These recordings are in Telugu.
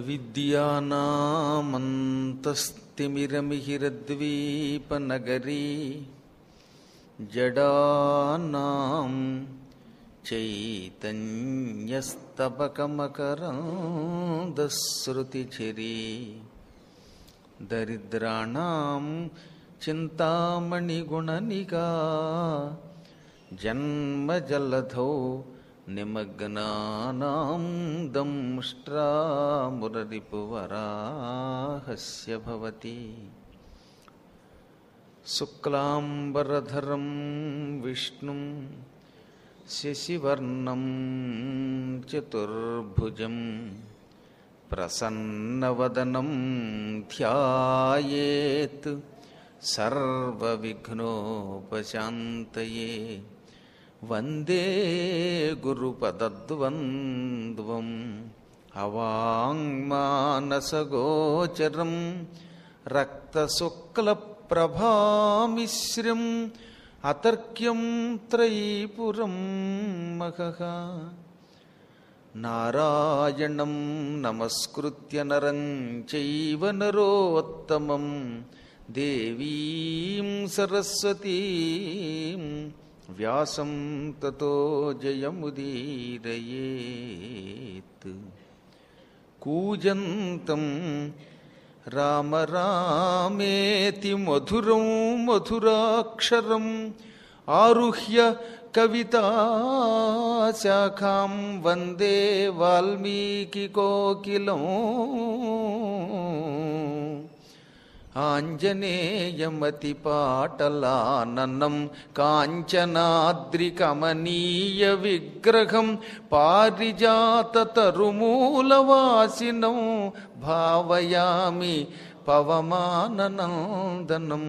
అవిద్యానామంతస్తిమిరమిహిరద్వీపనగరీ జడానాం చైతన్యస్తబకమకరాంధశ్రుతిచిరీ దరిద్రాణం చింతామణిగుణనిగా జన్మజలధౌ నిమగ్నానాం దంష్ట్రామురరిపువరాహస్య భవతి శుక్లాంబరధరం విష్ణుం శశివర్ణం చతుర్భుజం ప్రసన్నవదనం ధ్యాయేత్ సర్వవిఘ్నోపశాంతయే వందే గురుపదద్వంద్వం అవాంగ్మానసగోచరం రక్తశుక్లప్రభామిశ్రం అతర్క్యం త్రైపురం మహః నారాయణం నమస్కృత్య నరం చైవ నరోత్తమం దేవీం సరస్వతీం వ్యాసం తతో జయముదీరయేత్ కూజంతం రామ రామేతి మధురం మధురాక్షరం ఆరుహ్య కవితాశాఖాం వందే వాల్మీకికోకిలం ఆంజనేయమతిపాటలాననం కాంచనాద్రికమనీయ విగ్రహం పారిజాతతరుమూలవాసినం భావయామి పవమాననందనం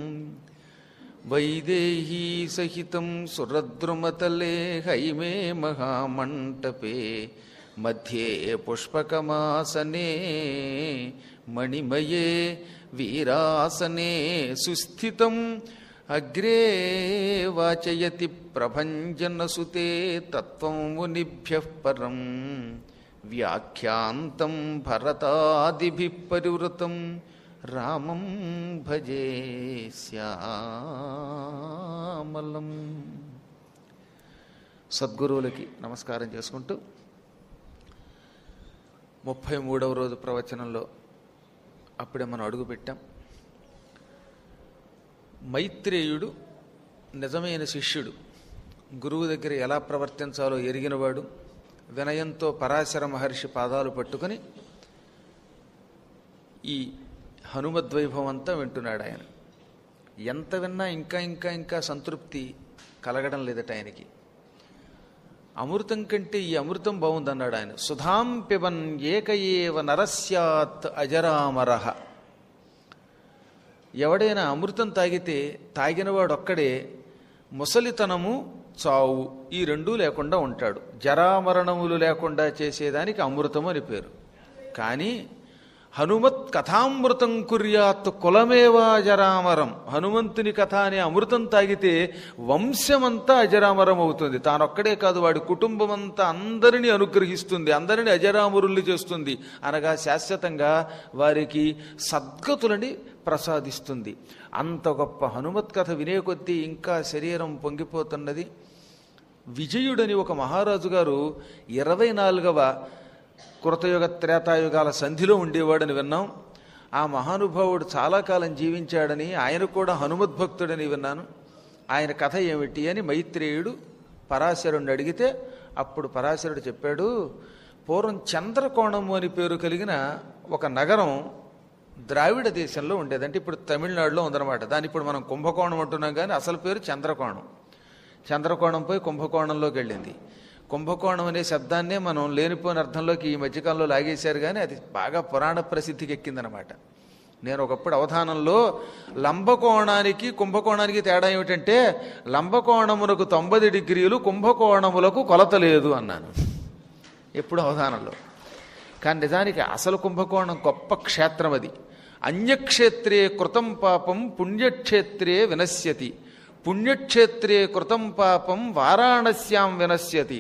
వైదేహీ సహితం సురద్రుమతలే హైమే మహామంటపే మధ్యే పుష్పకమాసనే మణిమయే వీరాసనే సుస్థితం అగ్రే వాచయతి ప్రభంజనసుతే తత్వం మునిభ్య పరం వ్యాఖ్యాంతం భరతాదిభిः పరివృతం రామం భజే శ్యామలం సద్గురువులకి నమస్కారం చేసుకుంటూ ముప్పై మూడవ రోజు ప్రవచనంలో అప్పుడే మనం అడుగుపెట్టాం మైత్రేయుడు నిజమైన శిష్యుడు గురువు దగ్గర ఎలా ప్రవర్తించాలో ఎరిగినవాడు వినయంతో పరాశర మహర్షి పాదాలు పట్టుకొని ఈ హనుమద్వైభవం అంతా వింటున్నాడు ఆయన ఎంత విన్నా ఇంకా ఇంకా ఇంకా సంతృప్తి కలగడం లేదట ఆయనకి అమృతం కంటే ఈ అమృతం బాగుందన్నాడు ఆయన సుధాం పిబన్ ఏకయేవ నరస్యాత్ అజరామరహ ఎవడైనా అమృతం తాగితే తాగినవాడు ఒక్కడే ముసలితనము చావు ఈ రెండూ లేకుండా ఉంటాడు జరామరణములు లేకుండా చేసేదానికి అమృతం అని పేరు కానీ హనుమత్ కథామృతం కుర్యాత్ కులమేవా అజరామరం హనుమంతుని కథ అనే అమృతం తాగితే వంశమంతా అజరామరం అవుతుంది తానొక్కడే కాదు వాడి కుటుంబం అంతా అందరినీ అనుగ్రహిస్తుంది అందరినీ అజరామరుల్ని చేస్తుంది అనగా శాశ్వతంగా వారికి సద్గతులని ప్రసాదిస్తుంది అంత గొప్ప హనుమత్ కథ వినే కొద్దీ ఇంకా శరీరం పొంగిపోతున్నది విజయుడని ఒక మహారాజు గారు ఇరవై నాలుగవ కృతయుగ త్రేతాయుగాల సంధిలో ఉండేవాడని విన్నాం ఆ మహానుభావుడు చాలా కాలం జీవించాడని ఆయన కూడా హనుమద్భక్తుడని విన్నాను ఆయన కథ ఏమిటి అని మైత్రేయుడు పరాశరుణ్ణి అడిగితే అప్పుడు పరాశరుడు చెప్పాడు పూర్వం చంద్రకోణము అని పేరు కలిగిన ఒక నగరం ద్రావిడ దేశంలో ఉండేది అంటే ఇప్పుడు తమిళనాడులో ఉందన్నమాట దాన్ని ఇప్పుడు మనం కుంభకోణం అంటున్నాం కానీ అసలు పేరు చంద్రకోణం చంద్రకోణం పోయి కుంభకోణంలోకి వెళ్ళింది కుంభకోణం అనే శబ్దాన్నే మనం లేనిపోయిన అర్థంలోకి ఈ మధ్యకాలంలో లాగేశారు కానీ అది బాగా పురాణ ప్రసిద్ధికి ఎక్కిందనమాట నేను ఒకప్పుడు అవధానంలో లంబకోణానికి కుంభకోణానికి తేడా ఏమిటంటే లంబకోణమునకు తొంభై డిగ్రీలు కుంభకోణములకు కొలత లేదు అన్నాను ఎప్పుడు అవధానంలో కానీ నిజానికి అసలు కుంభకోణం గొప్ప క్షేత్రం అది అన్యక్షేత్రే కృతం పాపం పుణ్యక్షేత్రే వినశ్యతి పుణ్యక్షేత్రే కృతం పాపం వారాణస్యాం వినశ్యతి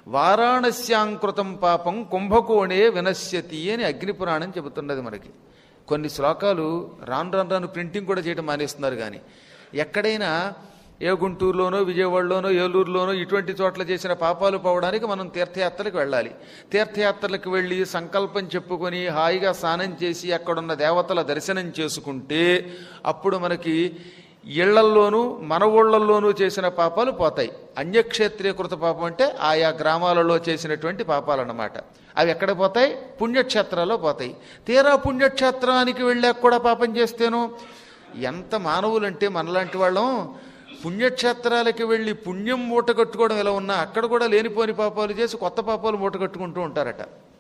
వారాణస్యాంకృతం పాపం కుంభకోణే వినశ్యతి అని అగ్నిపురాణం చెబుతున్నది మనకి కొన్ని శ్లోకాలు రాను రాను రాను ప్రింటింగ్ కూడా చేయడం మానేస్తున్నారు కానీ ఎక్కడైనా ఏ గుంటూరులోనో విజయవాడలోనో ఏలూరులోనో ఇటువంటి చోట్ల చేసిన పాపాలు పోవడానికి మనం తీర్థయాత్రలకు వెళ్ళాలి తీర్థయాత్రలకు వెళ్ళి సంకల్పం చెప్పుకొని హాయిగా స్నానం చేసి అక్కడున్న దేవతల దర్శనం చేసుకుంటే అప్పుడు మనకి ఇళ్లల్లోనూ మన ఊళ్ళల్లోనూ చేసిన పాపాలు పోతాయి అన్యక్షేత్రీయకృత పాపం అంటే ఆయా గ్రామాలలో చేసినటువంటి పాపాలు అన్నమాట అవి ఎక్కడ పోతాయి పుణ్యక్షేత్రాల్లో పోతాయి తీరా పుణ్యక్షేత్రానికి వెళ్ళాక కూడా పాపం చేస్తేను ఎంత మానవులంటే మనలాంటి వాళ్ళం పుణ్యక్షేత్రాలకి వెళ్ళి పుణ్యం మూట కట్టుకోవడం ఎలా ఉన్నా అక్కడ కూడా లేనిపోని పాపాలు చేసి కొత్త పాపాలు మూట కట్టుకుంటూ ఉంటారట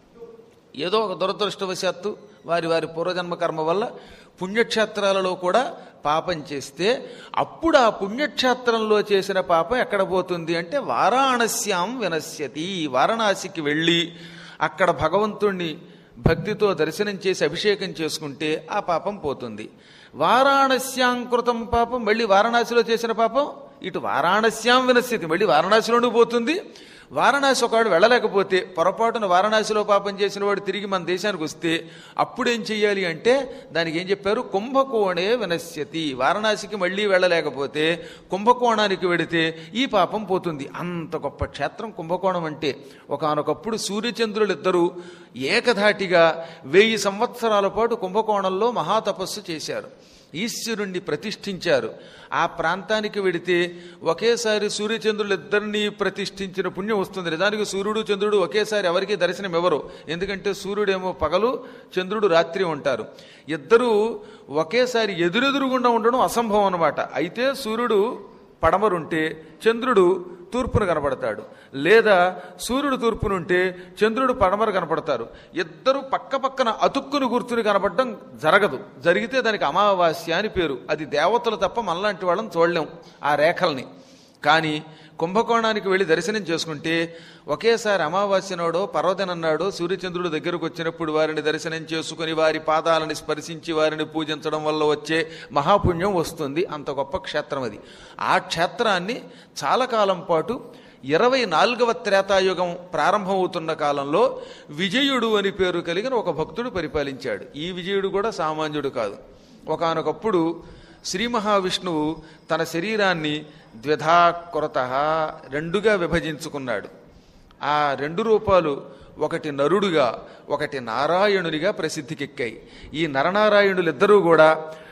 ఏదో ఒక దురదృష్టవశాత్తు వారి వారి పూర్వజన్మ కర్మ వల్ల పుణ్యక్షేత్రాలలో కూడా పాపం చేస్తే అప్పుడు ఆ పుణ్యక్షేత్రంలో చేసిన పాపం ఎక్కడ పోతుంది అంటే వారాణస్యాం వినశ్యతి వారణాసికి వెళ్ళి అక్కడ భగవంతుణ్ణి భక్తితో దర్శనం చేసి అభిషేకం చేసుకుంటే ఆ పాపం పోతుంది వారాణస్యాంకృతం పాపం మళ్ళీ వారణాసిలో చేసిన పాపం ఇటు వారాణస్యాం వినశ్యతి మళ్ళీ వారణాసిలోనూ పోతుంది వారణాసి ఒకవాడు వెళ్ళలేకపోతే పొరపాటున వారణాసిలో పాపం చేసిన వాడు తిరిగి మన దేశానికి వస్తే అప్పుడేం చెయ్యాలి అంటే దానికి ఏం చెప్పారు కుంభకోణే వినశ్యతి వారణాసికి మళ్ళీ వెళ్ళలేకపోతే కుంభకోణానికి వెడితే ఈ పాపం పోతుంది అంత గొప్ప క్షేత్రం కుంభకోణం అంటే ఒకనొకప్పుడు సూర్యచంద్రులు ఇద్దరూ ఏకధాటిగా వెయ్యి సంవత్సరాల పాటు కుంభకోణంలో మహాతపస్సు చేశారు ఈశ్వరుణ్ణి ప్రతిష్ఠించారు ఆ ప్రాంతానికి వెడితే ఒకేసారి సూర్యచంద్రులు ఇద్దరిని ప్రతిష్ఠించిన పుణ్యం వస్తుంది నిజానికి సూర్యుడు చంద్రుడు ఒకేసారి ఎవరికి దర్శనం ఇవ్వరు ఎందుకంటే సూర్యుడేమో పగలు చంద్రుడు రాత్రి ఉంటారు ఇద్దరూ ఒకేసారి ఎదురెదురుగుండా ఉండడం అసంభవం అనమాట అయితే సూర్యుడు పడమరుంటే చంద్రుడు తూర్పున కనపడతాడు లేదా సూర్యుడు తూర్పునుంటే చంద్రుడు పడమర కనపడతారు ఇద్దరు పక్క పక్కన అతుక్కుని గుర్తుని కనపడడం జరగదు జరిగితే దానికి అమావాస్య అని పేరు అది దేవతలు తప్ప మనలాంటి వాళ్ళని చూడలేం ఆ రేఖల్ని కానీ కుంభకోణానికి వెళ్ళి దర్శనం చేసుకుంటే ఒకేసారి అమావాస్య నాడో పర్వదినం నాడో సూర్యచంద్రుడు దగ్గరకు వచ్చినప్పుడు వారిని దర్శనం చేసుకుని వారి పాదాలని స్పర్శించి వారిని పూజించడం వల్ల వచ్చే మహాపుణ్యం వస్తుంది అంత గొప్ప క్షేత్రం అది ఆ క్షేత్రాన్ని చాలా కాలం పాటు ఇరవై నాలుగవ త్రేతాయుగం ప్రారంభమవుతున్న కాలంలో విజయుడు అని పేరు కలిగిన ఒక భక్తుడు పరిపాలించాడు ఈ విజయుడు కూడా సామాన్యుడు కాదు ఒకానొకప్పుడు శ్రీ మహావిష్ణువు తన శరీరాన్ని ద్విధా కొరత రెండుగా విభజించుకున్నాడు ఆ రెండు రూపాలు ఒకటి నరుడుగా ఒకటి నారాయణునిగా ప్రసిద్ధికెక్కాయి ఈ నరనారాయణులిద్దరూ కూడా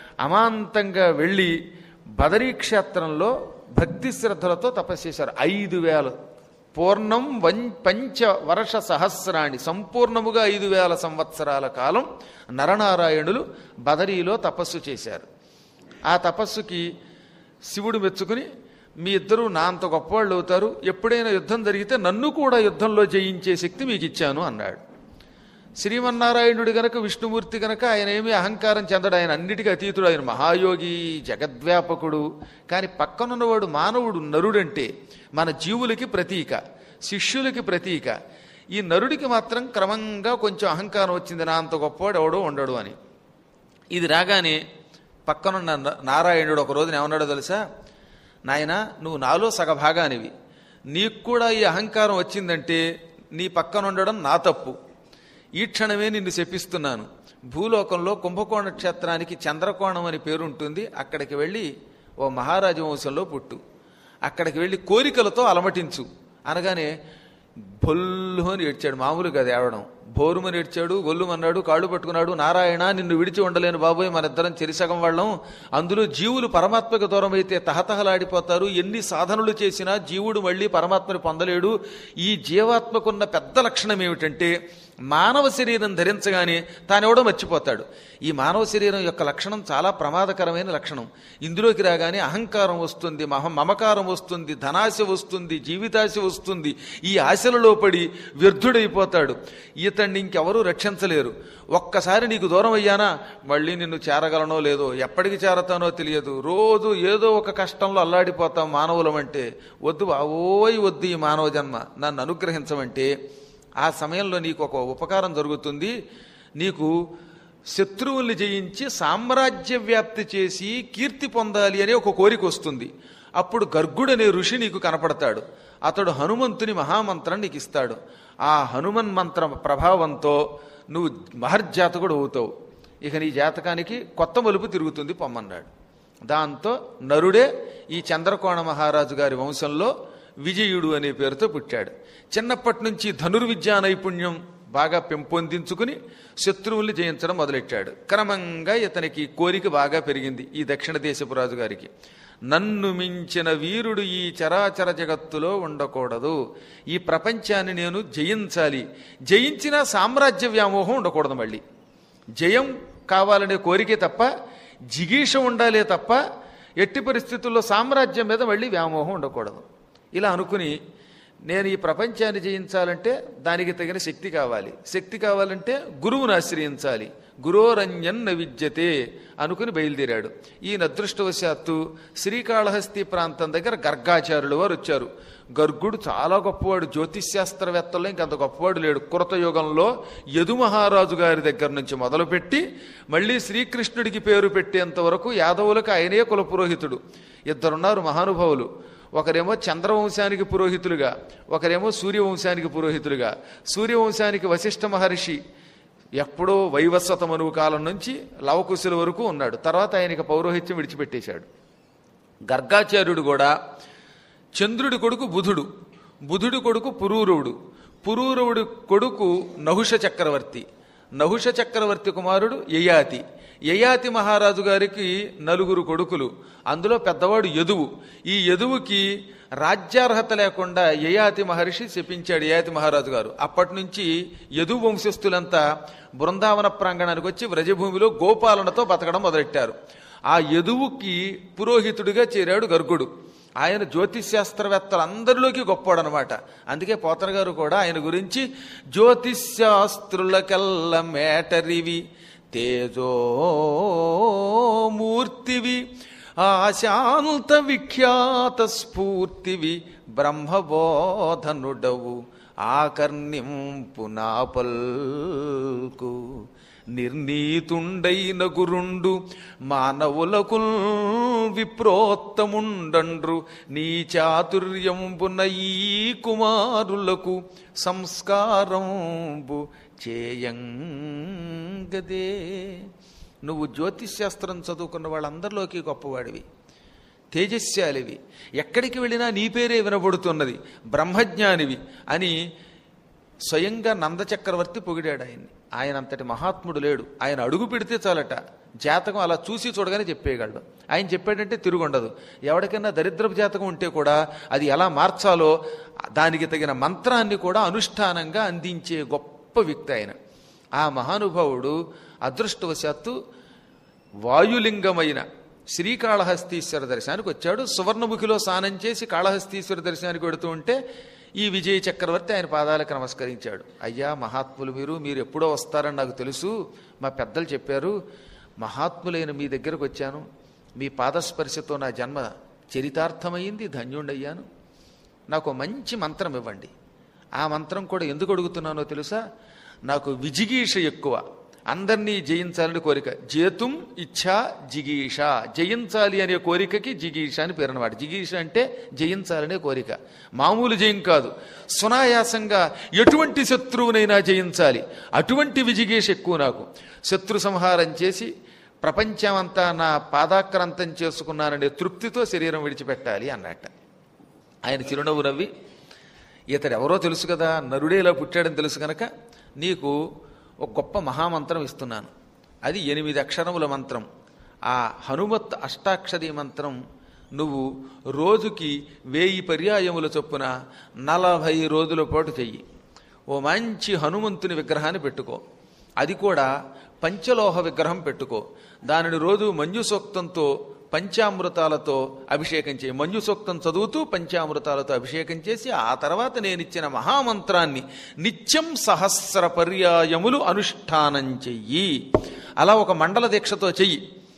అమాంతంగా వెళ్ళి బదరీ క్షేత్రంలో భక్తి శ్రద్ధలతో తపస్సు చేశారు ఐదు వేల పూర్ణం వం పంచ వర్ష సహస్రాణి సంపూర్ణముగా ఐదు వేల సంవత్సరాల కాలం నరనారాయణులు బదరీలో తపస్సు చేశారు ఆ తపస్సుకి శివుడు మెచ్చుకుని మీ ఇద్దరూ నా అంత గొప్పవాళ్ళు అవుతారు ఎప్పుడైనా యుద్ధం జరిగితే నన్ను కూడా యుద్ధంలో జయించే శక్తి మీకు ఇచ్చాను అన్నాడు శ్రీమన్నారాయణుడి గనక విష్ణుమూర్తి గనక ఆయన ఏమీ అహంకారం చెందడు ఆయన అన్నిటికీ అతీతుడు ఆయన మహాయోగి జగద్వ్యాపకుడు కానీ పక్కనున్నవాడు మానవుడు నరుడంటే మన జీవులకి ప్రతీక శిష్యులకి ప్రతీక ఈ నరుడికి మాత్రం క్రమంగా కొంచెం అహంకారం వచ్చింది నా అంత గొప్పవాడు ఎవడో ఉండడు అని ఇది రాగానే పక్కనున్న న- నారాయణుడు ఒక రోజున ఏమన్నాడో తెలుసా నాయనా నువ్వు నాలో సగభాగానివి నీకు కూడా ఈ అహంకారం వచ్చిందంటే నీ పక్కన ఉండడం నా తప్పు ఈ క్షణమే నిన్ను శపిస్తున్నాను భూలోకంలో కుంభకోణ క్షేత్రానికి చంద్రకోణం అని పేరు ఉంటుంది అక్కడికి వెళ్ళి ఓ మహారాజ వంశంలో పుట్టు అక్కడికి వెళ్ళి కోరికలతో అలమటించు అనగానే బొల్లు అని ఏడ్చాడు మామూలుగా అది ఏడవడం బోరుమని ఏడ్చాడు గొల్లుమన్నాడు కాళ్ళు పట్టుకున్నాడు నారాయణ నిన్ను విడిచి ఉండలేను బాబోయ్ మనిద్దరం చెరిసగం వాళ్ళం అందులో జీవులు పరమాత్మకు దూరం అయితే తహతహలాడిపోతారు ఎన్ని సాధనలు చేసినా జీవుడు మళ్ళీ పరమాత్మని పొందలేడు ఈ జీవాత్మకున్న పెద్ద లక్షణం ఏమిటంటే మానవ శరీరం ధరించగానే తానెవడో మర్చిపోతాడు ఈ మానవ శరీరం యొక్క లక్షణం చాలా ప్రమాదకరమైన లక్షణం ఇందులోకి రాగానే అహంకారం వస్తుంది మహ మమకారం వస్తుంది ధనాశ వస్తుంది జీవితాశ వస్తుంది ఈ ఆశలలో పడి వ్యర్థుడైపోతాడు ఇతన్ని ఇంకెవరూ రక్షించలేరు ఒక్కసారి నీకు దూరం అయ్యానా మళ్ళీ నిన్ను చేరగలనో లేదో ఎప్పటికి చేరతానో తెలియదు రోజు ఏదో ఒక కష్టంలో అల్లాడిపోతాం మానవులం అంటే వద్దు బావోయ్ వద్దు ఈ మానవ జన్మ నన్ను అనుగ్రహించమంటే ఆ సమయంలో నీకు ఒక ఉపకారం జరుగుతుంది నీకు శత్రువుల్ని జయించి సామ్రాజ్య వ్యాప్తి చేసి కీర్తి పొందాలి అనే ఒక కోరిక వస్తుంది అప్పుడు గర్గుడనే ఋషి నీకు కనపడతాడు అతడు హనుమంతుని మహామంత్రం నీకు ఇస్తాడు ఆ హనుమన్ మంత్ర ప్రభావంతో నువ్వు మహర్జాతకుడు అవుతావు ఇక నీ జాతకానికి కొత్త మలుపు తిరుగుతుంది పొమ్మన్నాడు దాంతో నరుడే ఈ చంద్రకోణ మహారాజు గారి వంశంలో విజయుడు అనే పేరుతో పుట్టాడు చిన్నప్పటి నుంచి ధనుర్విద్యా నైపుణ్యం బాగా పెంపొందించుకుని శత్రువుల్ని జయించడం మొదలెట్టాడు క్రమంగా ఇతనికి కోరిక బాగా పెరిగింది ఈ దక్షిణ దేశపు రాజు గారికి నన్ను మించిన వీరుడు ఈ చరాచర జగత్తులో ఉండకూడదు ఈ ప్రపంచాన్ని నేను జయించాలి జయించిన సామ్రాజ్య వ్యామోహం ఉండకూడదు మళ్ళీ జయం కావాలనే కోరికే తప్ప జిగీష ఉండాలే తప్ప ఎట్టి పరిస్థితుల్లో సామ్రాజ్యం మీద మళ్ళీ వ్యామోహం ఉండకూడదు ఇలా అనుకుని నేను ఈ ప్రపంచాన్ని జయించాలంటే దానికి తగిన శక్తి కావాలి శక్తి కావాలంటే గురువును ఆశ్రయించాలి గురోరంజన్ విద్యతే అనుకుని బయలుదేరాడు ఈయన అదృష్టవశాత్తు శ్రీకాళహస్తి ప్రాంతం దగ్గర గర్గాచార్యుల వారు వచ్చారు గర్గుడు చాలా గొప్పవాడు జ్యోతిష్శాస్త్రవేత్తల్లో ఇంకంత గొప్పవాడు లేడు కృత యుగంలో యదు మహారాజు గారి దగ్గర నుంచి మొదలుపెట్టి మళ్ళీ శ్రీకృష్ణుడికి పేరు పెట్టేంత వరకు యాదవులకు ఆయనే కులపురోహితుడు ఇద్దరున్నారు మహానుభావులు ఒకరేమో చంద్రవంశానికి పురోహితులుగా ఒకరేమో సూర్యవంశానికి పురోహితులుగా సూర్యవంశానికి వశిష్ఠ మహర్షి ఎప్పుడో వైవస్వత మనువు కాలం నుంచి లవకుశుల వరకు ఉన్నాడు తర్వాత ఆయనకి పౌరోహిత్యం విడిచిపెట్టేశాడు గర్గాచార్యుడు కూడా చంద్రుడి కొడుకు బుధుడు బుధుడి కొడుకు పురూరవుడు పురూరవుడి కొడుకు నహుష చక్రవర్తి నహుష చక్రవర్తి కుమారుడు యయాతి యయాతి మహారాజు గారికి నలుగురు కొడుకులు అందులో పెద్దవాడు యదువు ఈ యదువుకి రాజ్యార్హత లేకుండా యయాతి మహర్షి శపించాడు యయాతి మహారాజు గారు అప్పటి నుంచి యదు వంశస్థులంతా బృందావన ప్రాంగణానికి వచ్చి వ్రజభూమిలో గోపాలనతో బతకడం మొదలెట్టారు ఆ యదువుకి పురోహితుడిగా చేరాడు గర్గుడు ఆయన జ్యోతిశాస్త్రవేత్తలందరిలోకి గొప్పవాడనమాట అందుకే పోతన గారు కూడా ఆయన గురించి జ్యోతిశాస్త్రులకెల్ల మేటరివి తేజోమూర్తివి ఆశాంత విఖ్యాత స్ఫూర్తివి బ్రహ్మబోధనుడవు ఆకర్ణింపు నా పల్కు నిర్నీతుండైన గురుండు మానవులకు విప్రోత్తముండండ్రు నీ చాతుర్యంబున ఈ కుమారులకు సంస్కారంబు చేయంగదే నువ్వు జ్యోతిష్శాస్త్రం చదువుకున్న వాళ్ళందరిలోకి గొప్పవాడివి తేజస్శాలివి ఎక్కడికి వెళ్ళినా నీ పేరే వినబడుతున్నది బ్రహ్మజ్ఞానివి అని స్వయంగా నందచక్రవర్తి పొగిడాడు ఆయన్ని ఆయన అంతటి మహాత్ముడు లేడు ఆయన అడుగు పెడితే చాలట జాతకం అలా చూసి చూడగానే చెప్పేయగలడు ఆయన చెప్పాడంటే తిరుగుండదు ఎవరికైనా దరిద్రపు జాతకం ఉంటే కూడా అది ఎలా మార్చాలో దానికి తగిన మంత్రాన్ని కూడా అనుష్ఠానంగా అందించే గొప్ప వ్యక్తి ఆయన ఆ మహానుభావుడు అదృష్టవశాత్తు వాయులింగమైన శ్రీకాళహస్తీశ్వర దర్శనానికి వచ్చాడు సువర్ణముఖిలో స్నానం చేసి కాళహస్తీశ్వర దర్శనానికి వెడుతూ ఉంటే ఈ విజయ చక్రవర్తి ఆయన పాదాలకు నమస్కరించాడు అయ్యా మహాత్ములు మీరు మీరు ఎప్పుడో వస్తారని నాకు తెలుసు మా పెద్దలు చెప్పారు మహాత్ములైన మీ దగ్గరకు వచ్చాను మీ పాదస్పర్శతో నా జన్మ చరితార్థమైంది ధన్యుండయ్యాను నాకు మంచి మంత్రం ఇవ్వండి ఆ మంత్రం కూడా ఎందుకు అడుగుతున్నానో తెలుసా నాకు విజిగీష ఎక్కువ అందరినీ జయించాలని కోరిక జేతుం ఇచ్ఛా జిగీష జయించాలి అనే కోరికకి జిగీష అని పేరు అన్నమాట జిగీష అంటే జయించాలనే కోరిక మామూలు జయం కాదు సునాయాసంగా ఎటువంటి శత్రువునైనా జయించాలి అటువంటి విజిగీష ఎక్కువ నాకు శత్రు సంహారం చేసి ప్రపంచమంతా నా పాదాక్రాంతం చేసుకున్నాననే తృప్తితో శరీరం విడిచిపెట్టాలి అన్నట్ట ఆయన చిరునవ్వు నవ్వి ఇతడు ఎవరో తెలుసు కదా నరుడే ఇలా పుట్టాడని తెలుసు కనుక నీకు ఒక గొప్ప మహామంత్రం ఇస్తున్నాను అది ఎనిమిది అక్షరముల మంత్రం ఆ హనుమత్ అష్టాక్షరి మంత్రం నువ్వు రోజుకి వేయి పర్యాయముల చొప్పున నలభై రోజుల పాటు చెయ్యి ఓ మంచి హనుమంతుని విగ్రహాన్ని పెట్టుకో అది కూడా పంచలోహ విగ్రహం పెట్టుకో దానిని రోజు మంజు సూక్తంతో పంచామృతాలతో అభిషేకం చేయి మంజు సూక్తం చదువుతూ పంచామృతాలతో అభిషేకం చేసి ఆ తర్వాత నేనిచ్చిన మహామంత్రాన్ని నిత్యం సహస్ర పర్యాయములు అనుష్ఠానం చెయ్యి అలా ఒక మండల దీక్షతో చెయ్యి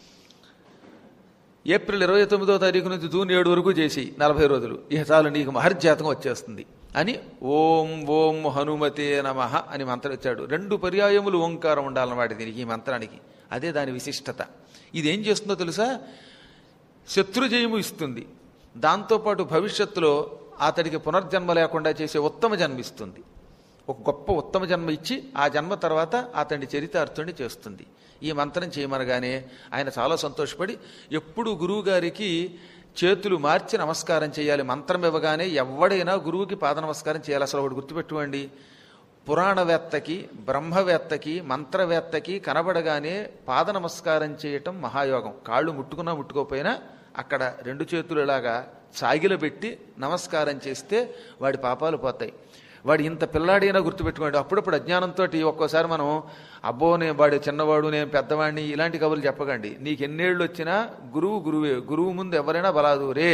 ఏప్రిల్ ఇరవై తొమ్మిదో తారీఖు నుంచి జూన్ ఏడు వరకు చేసి నలభై రోజులు ఇక చాలు నీకు మహర్జాతకం వచ్చేస్తుంది అని ఓం ఓం హనుమతే నమ అని మంత్రం ఇచ్చాడు రెండు పర్యాయములు ఓంకారం ఉండాలన్నమాట దీనికి ఈ మంత్రానికి అదే దాని విశిష్టత ఇదేం చేస్తుందో తెలుసా శత్రుజయము ఇస్తుంది దాంతోపాటు భవిష్యత్తులో అతడికి పునర్జన్మ లేకుండా చేసే ఉత్తమ జన్మ ఇస్తుంది ఒక గొప్ప ఉత్తమ జన్మ ఇచ్చి ఆ జన్మ తర్వాత అతన్ని చరితార్థుని చేస్తుంది ఈ మంత్రం చేయమనగానే ఆయన చాలా సంతోషపడి ఎప్పుడు గురువు గారికి చేతులు మార్చి నమస్కారం చేయాలి మంత్రం ఇవ్వగానే ఎవడైనా గురువుకి పాద నమస్కారం చేయాలి అసలు ఒకటి గుర్తుపెట్టుకోండి పురాణవేత్తకి బ్రహ్మవేత్తకి మంత్రవేత్తకి కనబడగానే పాద నమస్కారం చేయటం మహాయోగం కాళ్ళు ముట్టుకున్నా ముట్టుకోపోయినా అక్కడ రెండు చేతులు ఇలాగా సాగిల పెట్టి నమస్కారం చేస్తే వాడి పాపాలు పోతాయి వాడు ఇంత పిల్లాడైనా గుర్తుపెట్టుకోండి అప్పుడప్పుడు అజ్ఞానంతో ఒక్కోసారి మనం అబ్బో నేను వాడు చిన్నవాడు నేను పెద్దవాడిని ఇలాంటి కబుర్లు చెప్పకండి నీకు ఎన్నేళ్ళు వచ్చినా గురువు గురువే గురువు ముందు ఎవరైనా బలాదు రే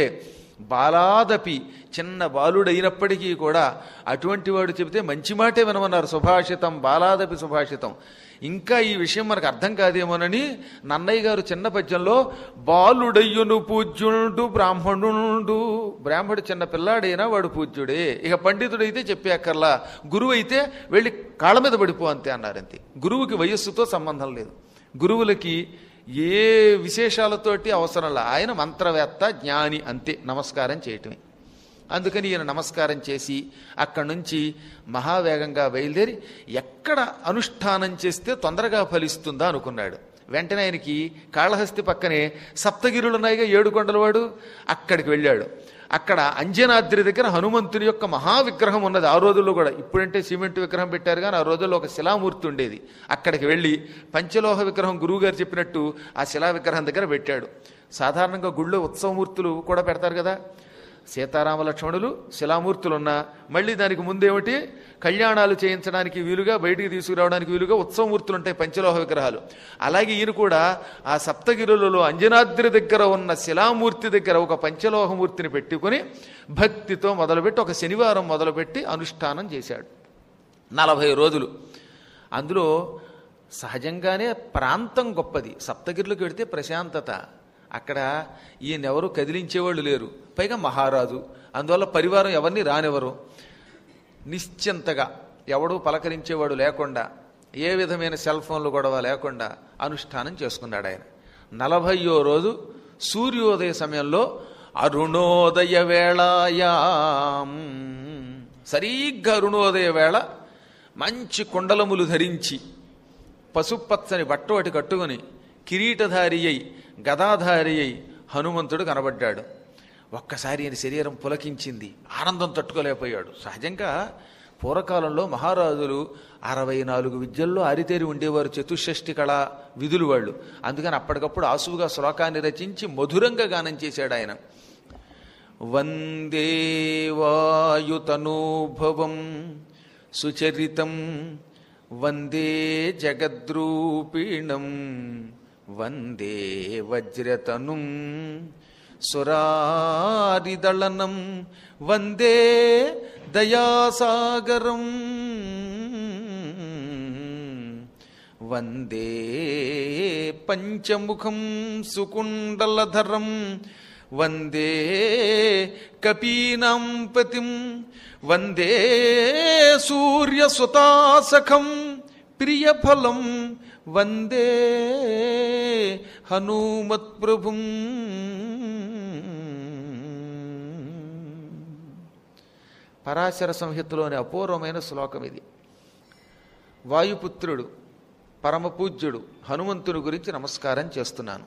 బాలాదపి చిన్న బాలుడైనప్పటికీ కూడా అటువంటి వాడు చెబితే మంచి మాటే వినమన్నారు సుభాషితం బాలాదపి సుభాషితం ఇంకా ఈ విషయం మనకు అర్థం కాదేమోనని నన్నయ్య గారు చిన్న పద్యంలో బాలుడయ్యును పూజ్యుడు బ్రాహ్మణుడు బ్రాహ్మణుడు చిన్న పిల్లాడైనా వాడు పూజ్యుడే ఇక పండితుడైతే చెప్పేక్కర్లా గురువు అయితే వెళ్ళి కాళ్ళ మీద పడిపో అంతే అన్నారంతే గురువుకి వయస్సుతో సంబంధం లేదు గురువులకి ఏ విశేషాలతోటి అవసరంలా ఆయన మంత్రవేత్త జ్ఞాని అంతే నమస్కారం చేయటమే అందుకని ఈయన నమస్కారం చేసి అక్కడి నుంచి మహావేగంగా బయలుదేరి ఎక్కడ అనుష్ఠానం చేస్తే తొందరగా ఫలిస్తుందా అనుకున్నాడు వెంటనే ఆయనకి కాళహస్తి పక్కనే సప్తగిరులున్నాయిగా ఏడు కొండలవాడు అక్కడికి వెళ్ళాడు అక్కడ అంజనాద్రి దగ్గర హనుమంతుని యొక్క మహావిగ్రహం ఉన్నది ఆ రోజుల్లో కూడా ఇప్పుడంటే సిమెంట్ విగ్రహం పెట్టారు కానీ ఆ రోజుల్లో ఒక శిలామూర్తి ఉండేది అక్కడికి వెళ్ళి పంచలోహ విగ్రహం గురువుగారు చెప్పినట్టు ఆ శిలా విగ్రహం దగ్గర పెట్టాడు సాధారణంగా గుళ్ళో ఉత్సవమూర్తులు కూడా పెడతారు కదా సీతారామ లక్ష్మణులు శిలామూర్తులు ఉన్నా మళ్ళీ దానికి ముందేమిటి కళ్యాణాలు చేయించడానికి వీలుగా బయటికి తీసుకురావడానికి వీలుగా ఉత్సవమూర్తులు ఉంటాయి పంచలోహ విగ్రహాలు అలాగే ఈయన కూడా ఆ సప్తగిరులలో అంజనాద్రి దగ్గర ఉన్న శిలామూర్తి దగ్గర ఒక పంచలోహమూర్తిని పెట్టుకుని భక్తితో మొదలుపెట్టి ఒక శనివారం మొదలుపెట్టి అనుష్ఠానం చేశాడు నలభై రోజులు అందులో సహజంగానే ప్రాంతం గొప్పది సప్తగిరులకు వెడితే ప్రశాంతత అక్కడ ఈయనెవరు కదిలించేవాళ్ళు లేరు పైగా మహారాజు అందువల్ల పరివారం ఎవరిని రానివ్వరు నిశ్చింతగా ఎవడూ పలకరించేవాడు లేకుండా ఏ విధమైన సెల్ ఫోన్లు గొడవ లేకుండా అనుష్ఠానం చేసుకున్నాడు ఆయన నలభయో రోజు సూర్యోదయ సమయంలో అరుణోదయ వేళాయాం సరిగ్గా అరుణోదయ వేళ మంచి కుండలములు ధరించి పసుపచ్చని బట్ట ఒకటి కట్టుకుని కిరీటధారి అయి గదాధారి అయి హనుమంతుడు కనబడ్డాడు ఒక్కసారి ఆయన శరీరం పులకించింది ఆనందం తట్టుకోలేకపోయాడు సహజంగా పూర్వకాలంలో మహారాజులు అరవై నాలుగు విద్యల్లో ఆరితేరి ఉండేవారు చతుషష్ఠి కళ విధులు వాళ్ళు అందుకని అప్పటికప్పుడు ఆసువుగా శ్లోకాన్ని రచించి మధురంగా గానం చేశాడు ఆయన వందే వాయుతనూభవం సుచరితం వందే జగద్రూపిణం వందే వజ్రతనుం సురారిదళనం వందే దయాసాగరం వందే పంచముఖం సుకుండలధరం వందే కపీనాం పతిం వందే సూర్యసుతాసఖం ప్రియఫలం వందే హనుమత్ప్రభుం పరాశర సంహితలోని అపూర్వమైన శ్లోకం ఇది వాయుపుత్రుడు పరమపూజ్యుడు హనుమంతుని గురించి నమస్కారం చేస్తున్నాను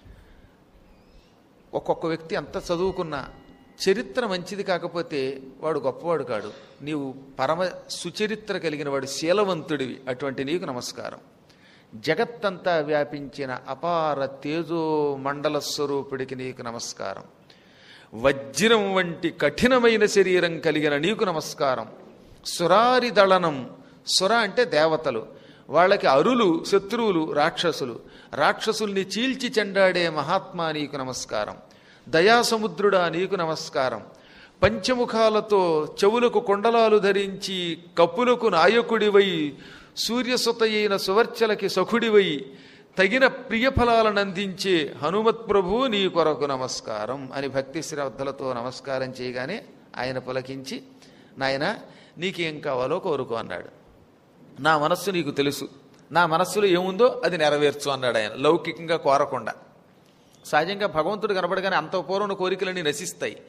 ఒక్కొక్క వ్యక్తి అంత చదువుకున్నా చరిత్ర మంచిది కాకపోతే వాడు గొప్పవాడు కాడు నీవు పరమ సుచరిత్ర కలిగిన వాడు శీలవంతుడివి అటువంటి నీకు నమస్కారం జగత్తంతా వ్యాపించిన అపార తేజో మండల స్వరూపుడికి నీకు నమస్కారం వజ్రం వంటి కఠినమైన శరీరం కలిగిన నీకు నమస్కారం సురారి దళనం సుర అంటే దేవతలు వాళ్ళకి అరులు శత్రువులు రాక్షసులు రాక్షసుల్ని చీల్చి చెండాడే మహాత్మా నీకు నమస్కారం దయాసముద్రుడా నీకు నమస్కారం పంచముఖాలతో చెవులకు కొండలాలు ధరించి కప్పులకు నాయకుడివై సూర్యసుత అయిన సువర్చలకి సఖుడివై తగిన ప్రియఫలాలను అందించే హనుమత్ ప్రభు నీ కొరకు నమస్కారం అని భక్తి శ్రద్ధలతో నమస్కారం చేయగానే ఆయన పులకించి నాయన నీకేం కావాలో కోరుకో అన్నాడు నా మనస్సు నీకు తెలుసు నా మనస్సులో ఏముందో అది నెరవేర్చు అన్నాడు ఆయన లౌకికంగా కోరకుండా సహజంగా భగవంతుడు కనబడగానే అంత పూర్వం కోరికలన్నీ నశిస్తాయి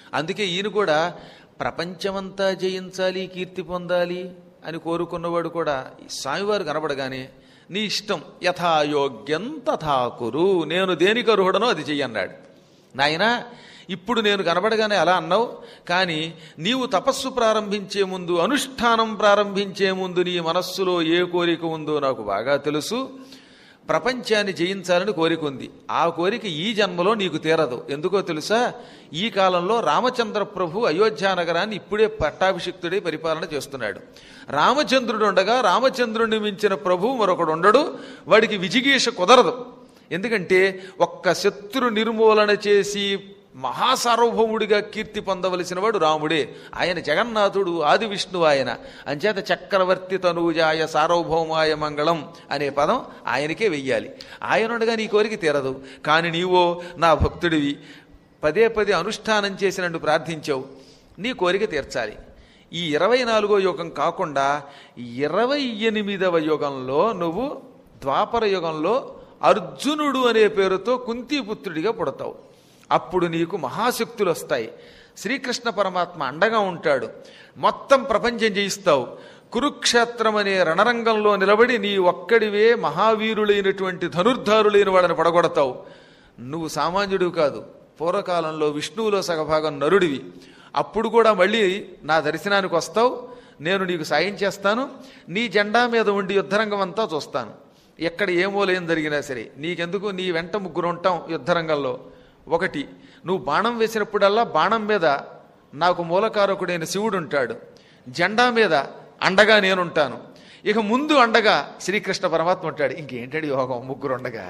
అందుకే ఈయన కూడా ప్రపంచమంతా జయించాలి కీర్తి పొందాలి అని కోరుకున్నవాడు కూడా ఈ స్వామివారు కనబడగానే నీ ఇష్టం యథాయోగ్యం తథాకురు నేను దేనికి అర్హుడనో అది చెయ్యన్నాడు నాయనా ఇప్పుడు నేను కనబడగానే అలా అన్నావు కానీ నీవు తపస్సు ప్రారంభించే ముందు అనుష్ఠానం ప్రారంభించే ముందు నీ మనస్సులో ఏ కోరిక ఉందో నాకు బాగా తెలుసు ప్రపంచాన్ని జయించాలని కోరిక ఉంది ఆ కోరిక ఈ జన్మలో నీకు తీరదు ఎందుకో తెలుసా ఈ కాలంలో రామచంద్ర ప్రభు అయోధ్య నగరాన్ని ఇప్పుడే పట్టాభిషిక్తుడే పరిపాలన చేస్తున్నాడు రామచంద్రుడు ఉండగా రామచంద్రుడిని మించిన ప్రభు మరొకడు ఉండడు వాడికి విజిగీష కుదరదు ఎందుకంటే ఒక్క శత్రు నిర్మూలన చేసి మహాసార్వభౌముడిగా కీర్తి పొందవలసిన వాడు రాముడే ఆయన జగన్నాథుడు ఆది విష్ణువు ఆయన అంచేత చక్రవర్తి తనూజాయ సార్వభౌమాయ మంగళం అనే పదం ఆయనకే వెయ్యాలి ఆయన ఉండగా నీ కోరిక తీరదు కానీ నీవో నా భక్తుడివి పదే పదే అనుష్ఠానం చేసి నన్ను ప్రార్థించావు నీ కోరిక తీర్చాలి ఈ ఇరవై నాలుగో యుగం కాకుండా ఇరవై ఎనిమిదవ యుగంలో నువ్వు ద్వాపర యుగంలో అర్జునుడు అనే పేరుతో కుంతిపుత్రుడిగా పుడతావు అప్పుడు నీకు మహాశక్తులు వస్తాయి శ్రీకృష్ణ పరమాత్మ అండగా ఉంటాడు మొత్తం ప్రపంచం జయిస్తావు కురుక్షేత్రం అనే రణరంగంలో నిలబడి నీ ఒక్కడివే మహావీరులైనటువంటి ధనుర్ధారులైన వాళ్ళని పడగొడతావు నువ్వు సామాన్యుడు కాదు పూర్వకాలంలో విష్ణువులో సగభాగం నరుడివి అప్పుడు కూడా మళ్ళీ నా దర్శనానికి వస్తావు నేను నీకు సాయం చేస్తాను నీ జెండా మీద ఉండి యుద్ధరంగం అంతా చూస్తాను ఎక్కడ ఏ మూలేం జరిగినా సరే నీకెందుకు నీ వెంట ముగ్గురు ఉంటాం యుద్ధరంగంలో ఒకటి నువ్వు బాణం వేసినప్పుడల్లా బాణం మీద నాకు మూలకారకుడైన శివుడు ఉంటాడు జెండా మీద అండగా నేనుంటాను ఇక ముందు అండగా శ్రీకృష్ణ పరమాత్మ ఉంటాడు ఇంకేంటడి యోగం ముగ్గురు ఉండగా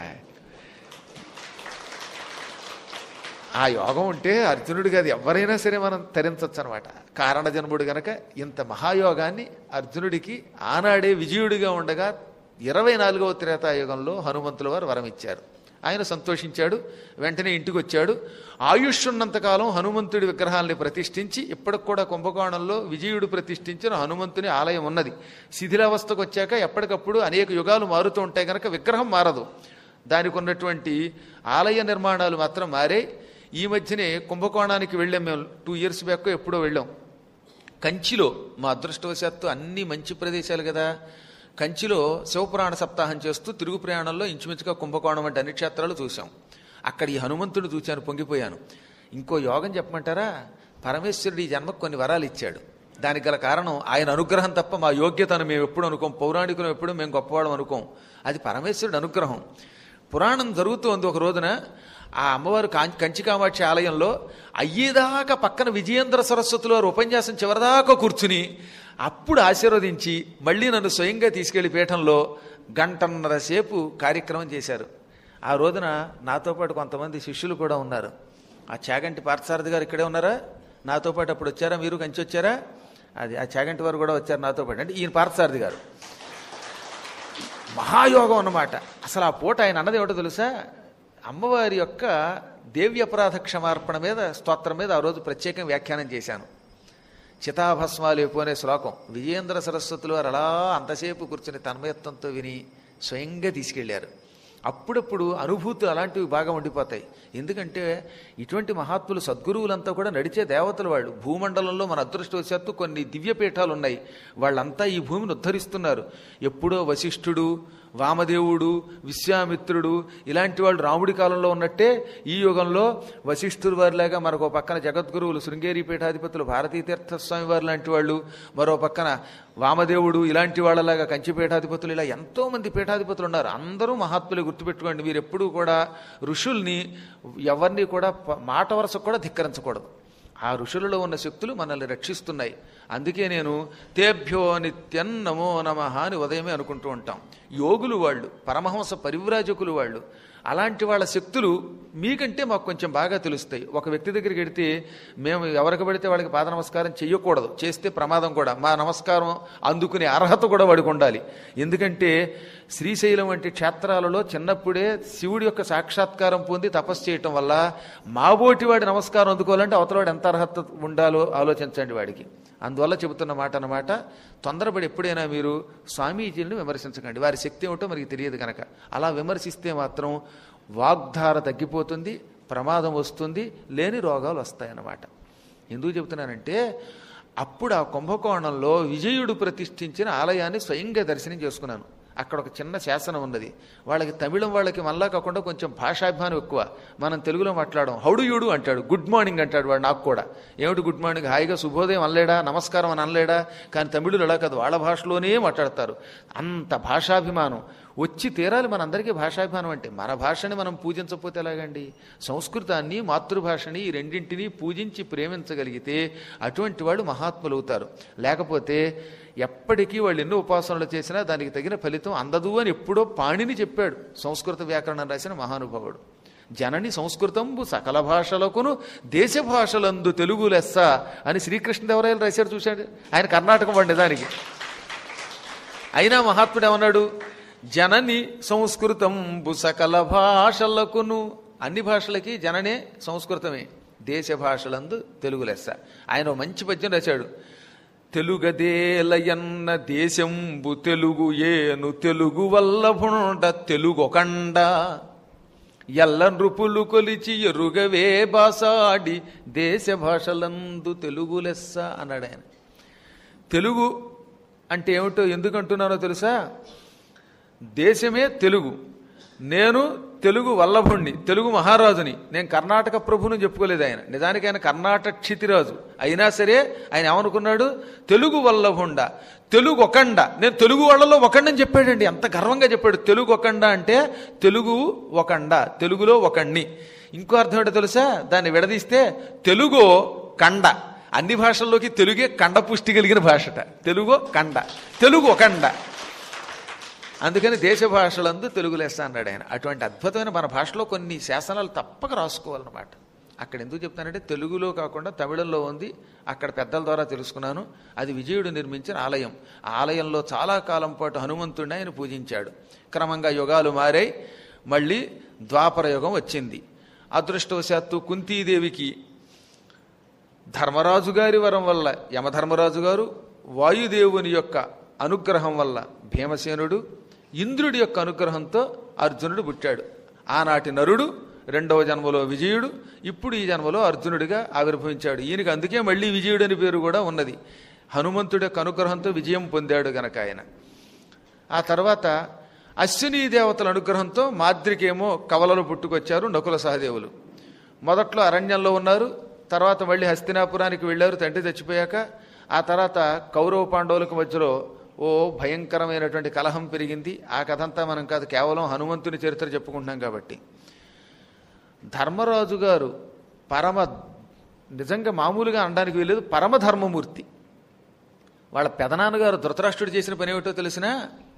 ఆ యోగం ఉంటే అర్జునుడు కాదు ఎవరైనా సరే మనం తరించవచ్చు అనమాట కారణ జన్ముడు గనక ఇంత మహాయోగాన్ని అర్జునుడికి ఆనాడే విజయుడిగా ఉండగా ఇరవై నాలుగవ త్రేతాయుగంలో హనుమంతుల వారు వరం ఇచ్చారు ఆయన సంతోషించాడు వెంటనే ఇంటికి వచ్చాడు ఆయుష్ ఉన్నంతకాలం హనుమంతుడి విగ్రహాల్ని ప్రతిష్ఠించి ఇప్పటికి కూడా కుంభకోణంలో విజయుడు ప్రతిష్ఠించిన హనుమంతుని ఆలయం ఉన్నది శిథిలావస్థకు వచ్చాక ఎప్పటికప్పుడు అనేక యుగాలు మారుతూ ఉంటాయి కనుక విగ్రహం మారదు దానికి ఉన్నటువంటి ఆలయ నిర్మాణాలు మాత్రం మారే ఈ మధ్యనే కుంభకోణానికి వెళ్ళాం మేము టూ ఇయర్స్ బ్యాక్ ఎప్పుడో వెళ్ళాం కంచిలో మా అదృష్టవశాత్తు అన్ని మంచి ప్రదేశాలు కదా కంచిలో శివపురాణ సప్తాహం చేస్తూ తిరుగు ప్రయాణంలో ఇంచుమించుగా కుంభకోణం వంటి అన్ని క్షేత్రాలు చూసాం అక్కడ ఈ హనుమంతుడు చూశాను పొంగిపోయాను ఇంకో యోగం చెప్పమంటారా పరమేశ్వరుడు ఈ జన్మకు కొన్ని వరాలు ఇచ్చాడు దానికి గల కారణం ఆయన అనుగ్రహం తప్ప మా యోగ్యతను మేము ఎప్పుడు అనుకోం పౌరాణికులు ఎప్పుడు మేము గొప్పవాళ్ళం అనుకోం అది పరమేశ్వరుడు అనుగ్రహం పురాణం జరుగుతోంది ఒక రోజున ఆ అమ్మవారు కాం- కంచి కామాక్షి ఆలయంలో అయ్యేదాకా పక్కన విజయేంద్ర సరస్వతులు వారు ఉపన్యాసం చివరిదాకా కూర్చుని అప్పుడు ఆశీర్వదించి మళ్ళీ నన్ను స్వయంగా తీసుకెళ్లి పీఠంలో గంటన్నర సేపు కార్యక్రమం చేశారు ఆ రోజున నాతో పాటు కొంతమంది శిష్యులు కూడా ఉన్నారు ఆ చాగంటి పార్థసారథి గారు ఇక్కడే ఉన్నారా నాతో పాటు అప్పుడు వచ్చారా మీరు కంచి వచ్చారా అది ఆ చాగంటి వారు కూడా వచ్చారు నాతో పాటు అంటే ఈయన పార్థసారథి గారు మహాయోగం అన్నమాట అసలు ఆ పూట ఆయన అన్నది ఏమిటో తెలుసా అమ్మవారి యొక్క దేవ్య అపరాధ క్షమార్పణ మీద స్తోత్రం మీద ఆ రోజు ప్రత్యేకంగా వ్యాఖ్యానం చేశాను చితాభస్మాలు అనే శ్లోకం విజయేంద్ర సరస్వతులు వారు అలా అంతసేపు కూర్చుని తన్మయత్వంతో విని స్వయంగా తీసుకెళ్లారు అప్పుడప్పుడు అనుభూతులు అలాంటివి బాగా ఉండిపోతాయి ఎందుకంటే ఇటువంటి మహాత్ములు సద్గురువులంతా కూడా నడిచే దేవతలు వాళ్ళు భూమండలంలో మన అదృష్టవశాత్తు కొన్ని దివ్యపీఠాలు ఉన్నాయి వాళ్ళంతా ఈ భూమిని ఉద్ధరిస్తున్నారు ఎప్పుడో వశిష్ఠుడు వామదేవుడు విశ్వామిత్రుడు ఇలాంటి వాళ్ళు రాముడి కాలంలో ఉన్నట్టే ఈ యుగంలో వశిష్ఠుడు వారిలాగా మరొక పక్కన జగద్గురువులు శృంగేరి పీఠాధిపతులు భారతీ తీర్థస్వామి వారు లాంటి వాళ్ళు మరో పక్కన వామదేవుడు ఇలాంటి వాళ్ళలాగా కంచి పీఠాధిపతులు ఇలా ఎంతో మంది పీఠాధిపతులు ఉన్నారు అందరూ మహాత్ములు గుర్తుపెట్టుకోండి మీరు ఎప్పుడూ కూడా ఋషుల్ని ఎవరిని కూడా ప- మాట వరుసకు కూడా ధిక్కరించకూడదు ఆ ఋషులలో ఉన్న శక్తులు మనల్ని రక్షిస్తున్నాయి అందుకే నేను తేభ్యో నిత్యం నమో నమ అని ఉదయమే అనుకుంటూ ఉంటాం యోగులు వాళ్ళు పరమహంస పరివ్రాజకులు వాళ్ళు అలాంటి వాళ్ళ శక్తులు మీకంటే మాకు కొంచెం బాగా తెలుస్తాయి ఒక వ్యక్తి దగ్గరికి వెడితే మేము ఎవరికి పడితే వాళ్ళకి పాద నమస్కారం చెయ్యకూడదు చేస్తే ప్రమాదం కూడా మా నమస్కారం అందుకునే అర్హత కూడా వాడికి ఉండాలి ఎందుకంటే శ్రీశైలం వంటి క్షేత్రాలలో చిన్నప్పుడే శివుడి యొక్క సాక్షాత్కారం పొంది తపస్సు చేయటం వల్ల మాబోటి వాడి నమస్కారం అందుకోవాలంటే అవతలవాడు ఎంత అర్హత ఉండాలో ఆలోచించండి వాడికి అందువల్ల చెబుతున్న మాట అన్నమాట తొందరపడి ఎప్పుడైనా మీరు స్వామీజీలను విమర్శించకండి వారి శక్తి ఏమిటో మనకి తెలియదు కనుక అలా విమర్శిస్తే మాత్రం వాగ్ధార తగ్గిపోతుంది ప్రమాదం వస్తుంది లేని రోగాలు వస్తాయన్నమాట ఎందుకు చెబుతున్నానంటే అప్పుడు ఆ కుంభకోణంలో విజయుడు ప్రతిష్ఠించిన ఆలయాన్ని స్వయంగా దర్శనం చేసుకున్నాను అక్కడ ఒక చిన్న శాసనం ఉన్నది వాళ్ళకి తమిళం వాళ్ళకి మళ్ళా కాకుండా కొంచెం భాషాభిమానం ఎక్కువ మనం తెలుగులో మాట్లాడడం హౌడు యుడు అంటాడు గుడ్ మార్నింగ్ అంటాడు వాడు నాకు కూడా ఏమిటి గుడ్ మార్నింగ్ హాయిగా శుభోదయం అనలేడా నమస్కారం అని అనలేడా కానీ తమిళులు అలా కాదు వాళ్ళ భాషలోనే మాట్లాడతారు అంత భాషాభిమానం వచ్చి తీరాలి మనందరికీ భాషాభిమానం అంటే మన భాషని మనం పూజించకపోతే ఎలాగండి సంస్కృతాన్ని మాతృభాషని ఈ రెండింటినీ పూజించి ప్రేమించగలిగితే అటువంటి వాళ్ళు మహాత్ములు అవుతారు లేకపోతే ఎప్పటికీ వాళ్ళు ఎన్నో ఉపాసనలు చేసినా దానికి తగిన ఫలితం అందదు అని ఎప్పుడో పాణిని చెప్పాడు సంస్కృత వ్యాకరణం రాసిన మహానుభావుడు జనని సంస్కృతంబు సకల భాషలకును దేశ భాషలందు తెలుగు లెస్స అని శ్రీకృష్ణదేవరాయలు రాశాడు చూశాడు ఆయన కర్ణాటకం వాడి నిజానికి అయినా మహాత్ముడు ఏమన్నాడు జనని సంస్కృతంబు సకల భాషలకును అన్ని భాషలకి జననే సంస్కృతమే దేశ భాషలందు తెలుగు లెస్స ఆయన ఓ మంచి పద్యం రాశాడు తెలుగదేలయన్న దేశంబు తెలుగు ఏను తెలుగు వల్లభుండ తెలుగొకండ ఎల్ల నృపులు కొలిచి ఎరుగవే బాసాడి దేశ భాషలందు తెలుగు లెస్స అన్నాడు ఆయన తెలుగు అంటే ఏమిటో ఎందుకు అంటున్నానో తెలుసా దేశమే తెలుగు నేను తెలుగు వల్లభుణ్ణి తెలుగు మహారాజుని నేను కర్ణాటక ప్రభుని చెప్పుకోలేదు ఆయన నిజానికి ఆయన కర్ణాటక క్షితిరాజు అయినా సరే ఆయన ఏమనుకున్నాడు తెలుగు వల్లభుండ తెలుగు ఒకండ నేను తెలుగు వాళ్ళలో ఒకండని చెప్పాడండి ఎంత గర్వంగా చెప్పాడు తెలుగు ఒకండ అంటే తెలుగు ఒకండ తెలుగులో ఒకండి ఇంకో అర్థం ఏంటో తెలుసా దాన్ని విడదీస్తే తెలుగు కండ అన్ని భాషల్లోకి తెలుగే కండ పుష్టి కలిగిన భాషట తెలుగు కండ తెలుగు ఒకండ అందుకని దేశ భాషలందు తెలుగు లెస్స అన్నాడు ఆయన అటువంటి అద్భుతమైన మన భాషలో కొన్ని శాసనాలు తప్పక రాసుకోవాలన్నమాట అక్కడ ఎందుకు చెప్తానంటే తెలుగులో కాకుండా తమిళంలో ఉంది అక్కడ పెద్దల ద్వారా తెలుసుకున్నాను అది విజయుడు నిర్మించిన ఆలయం ఆ ఆలయంలో చాలా కాలం పాటు హనుమంతుడిని ఆయన పూజించాడు క్రమంగా యుగాలు మారాయి మళ్ళీ ద్వాపర యుగం వచ్చింది అదృష్టవశాత్తు కుంతీదేవికి ధర్మరాజు గారి వరం వల్ల యమధర్మరాజు గారు వాయుదేవుని యొక్క అనుగ్రహం వల్ల భీమసేనుడు ఇంద్రుడి యొక్క అనుగ్రహంతో అర్జునుడు పుట్టాడు ఆనాటి నరుడు రెండవ జన్మలో విజయుడు ఇప్పుడు ఈ జన్మలో అర్జునుడిగా ఆవిర్భవించాడు ఈయనకి అందుకే మళ్ళీ విజయుడు అని పేరు కూడా ఉన్నది హనుమంతుడి యొక్క అనుగ్రహంతో విజయం పొందాడు గనక ఆయన ఆ తర్వాత అశ్విని దేవతల అనుగ్రహంతో మాద్రికేమో కవలలు పుట్టుకొచ్చారు నకుల సహదేవులు మొదట్లో అరణ్యంలో ఉన్నారు తర్వాత మళ్ళీ హస్తినాపురానికి వెళ్ళారు తండ్రి చచ్చిపోయాక ఆ తర్వాత కౌరవ పాండవులకు మధ్యలో ఓ భయంకరమైనటువంటి కలహం పెరిగింది ఆ కథంతా మనం కాదు కేవలం హనుమంతుని చరిత్ర చెప్పుకుంటున్నాం కాబట్టి ధర్మరాజు గారు పరమ నిజంగా మామూలుగా అనడానికి వీలేదు పరమధర్మమూర్తి వాళ్ళ పెదనాన్నగారు ధృతరాష్ట్రుడు చేసిన పని ఏమిటో తెలిసినా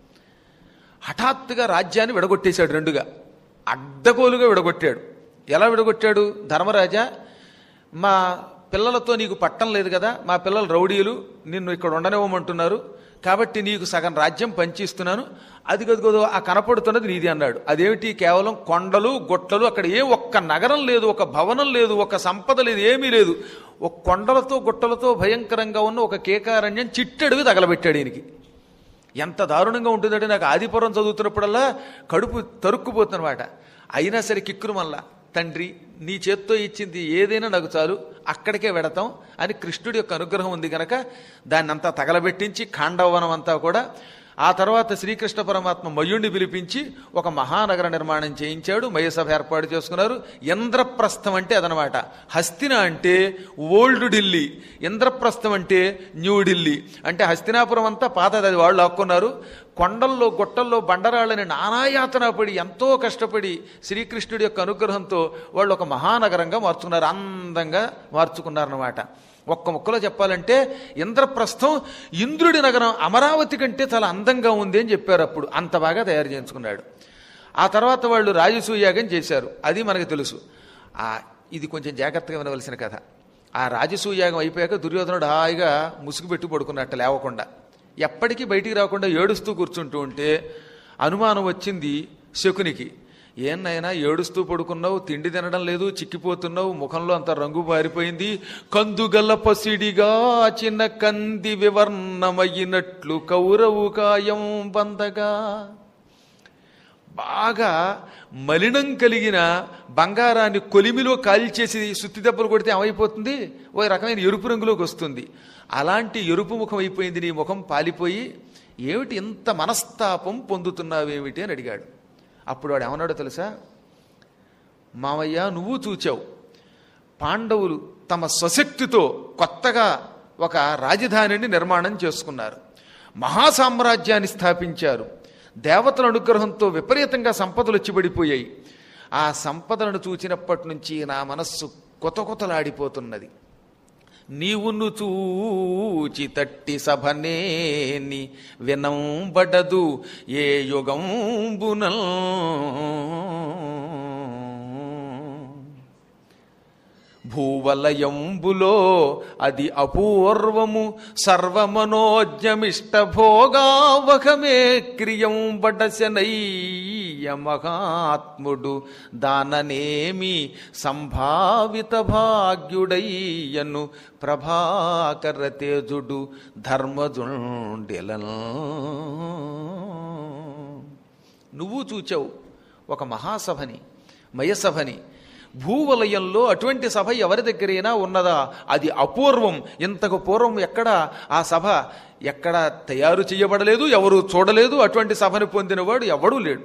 హఠాత్తుగా రాజ్యాన్ని విడగొట్టేశాడు రెండుగా అడ్డగోలుగా విడగొట్టాడు ఎలా విడగొట్టాడు ధర్మరాజా మా పిల్లలతో నీకు పట్టం లేదు కదా మా పిల్లలు రౌడీలు నిన్ను ఇక్కడ ఉండనివ్వమంటున్నారు కాబట్టి నీకు సగం రాజ్యం పంచిస్తున్నాను అది గదిగదో ఆ కనపడుతున్నది నీది అన్నాడు అదేమిటి కేవలం కొండలు గొట్టలు అక్కడ ఏ ఒక్క నగరం లేదు ఒక భవనం లేదు ఒక సంపద లేదు ఏమీ లేదు ఒక కొండలతో గుట్టలతో భయంకరంగా ఉన్న ఒక కేకారణ్యం చిట్టడివి తగలబెట్టాడు ఈయనకి ఎంత దారుణంగా ఉంటుందంటే నాకు ఆదిపురం చదువుతున్నప్పుడల్లా కడుపు తరుక్కుపోతుందన్నమాట అయినా సరే కిక్కురు మళ్ళా తండ్రి నీ చేత్తో ఇచ్చింది ఏదైనా నాకు చాలు అక్కడికే వెడతాం అని కృష్ణుడి యొక్క అనుగ్రహం ఉంది గనక దాన్ని అంతా తగలబెట్టించి ఖాండవనం అంతా కూడా ఆ తర్వాత శ్రీకృష్ణ పరమాత్మ మయుణ్ణి పిలిపించి ఒక మహానగర నిర్మాణం చేయించాడు మయసభ ఏర్పాటు చేసుకున్నారు ఇంద్రప్రస్థం అంటే అదనమాట హస్తిన అంటే ఓల్డ్ ఢిల్లీ ఇంద్రప్రస్థం అంటే న్యూ ఢిల్లీ అంటే హస్తినాపురం అంతా పాతది అది వాళ్ళు లాక్కున్నారు కొండల్లో గుట్టల్లో బండరాళ్ళని నానాయాతన పడి ఎంతో కష్టపడి శ్రీకృష్ణుడి యొక్క అనుగ్రహంతో వాళ్ళు ఒక మహానగరంగా మార్చుకున్నారు అందంగా మార్చుకున్నారన్నమాట ఒక్క ముక్కలో చెప్పాలంటే ఇంద్రప్రస్థం ఇంద్రుడి నగరం అమరావతి కంటే చాలా అందంగా ఉంది అని చెప్పారు అప్పుడు అంత బాగా తయారు చేయించుకున్నాడు ఆ తర్వాత వాళ్ళు రాజసూయాగం చేశారు అది మనకు తెలుసు ఆ ఇది కొంచెం జాగ్రత్తగా వినవలసిన కథ ఆ రాజసూయాగం అయిపోయాక దుర్యోధనుడు హాయిగా ముసుగు పెట్టి పడుకున్నట్టు లేవకుండా ఎప్పటికీ బయటికి రాకుండా ఏడుస్తూ కూర్చుంటూ ఉంటే అనుమానం వచ్చింది శకునికి ఏన్నైనా ఏడుస్తూ పడుకున్నావు తిండి తినడం లేదు చిక్కిపోతున్నావు ముఖంలో అంత రంగు పారిపోయింది కందుగల పసిడిగా చిన్న కంది వివర్ణమయ్యినట్లు కౌరవు కాయం బందగా బాగా మలినం కలిగిన బంగారాన్ని కొలిమిలో కాల్చేసి సుత్తి దెబ్బలు కొడితే ఏమైపోతుంది ఓ రకమైన ఎరుపు రంగులోకి వస్తుంది అలాంటి ఎరుపు ముఖం అయిపోయింది నీ ముఖం పాలిపోయి ఏమిటి ఇంత మనస్తాపం పొందుతున్నావేమిటి అని అడిగాడు అప్పుడు వాడు ఏమన్నాడో తెలుసా మామయ్య నువ్వు చూచావు పాండవులు తమ స్వశక్తితో కొత్తగా ఒక రాజధానిని నిర్మాణం చేసుకున్నారు మహాసామ్రాజ్యాన్ని స్థాపించారు దేవతల అనుగ్రహంతో విపరీతంగా సంపదలు వచ్చిబడిపోయాయి ఆ సంపదలను చూచినప్పటి నుంచి నా మనస్సు కొత కొతలాడిపోతున్నది నీవును చూచి తట్టి సభనేని వినంబడదు ఏ యుగంబునల్ భూవలయంబులో అది అపూర్వము సర్వమనోజ్ఞమిష్ట భోగావహమే క్రియం బడశనయ్య మహాత్ముడు దాననేమి సంభావిత భాగ్యుడయ్యను ప్రభాకర తేజుడు ధర్మజుండెలను నువ్వు చూచావు ఒక మహాసభని మయసభని భూవలయంలో అటువంటి సభ ఎవరి దగ్గరైనా ఉన్నదా అది అపూర్వం ఇంతకు పూర్వం ఎక్కడ ఆ సభ ఎక్కడ తయారు చేయబడలేదు ఎవరు చూడలేదు అటువంటి సభని పొందినవాడు ఎవడూ లేడు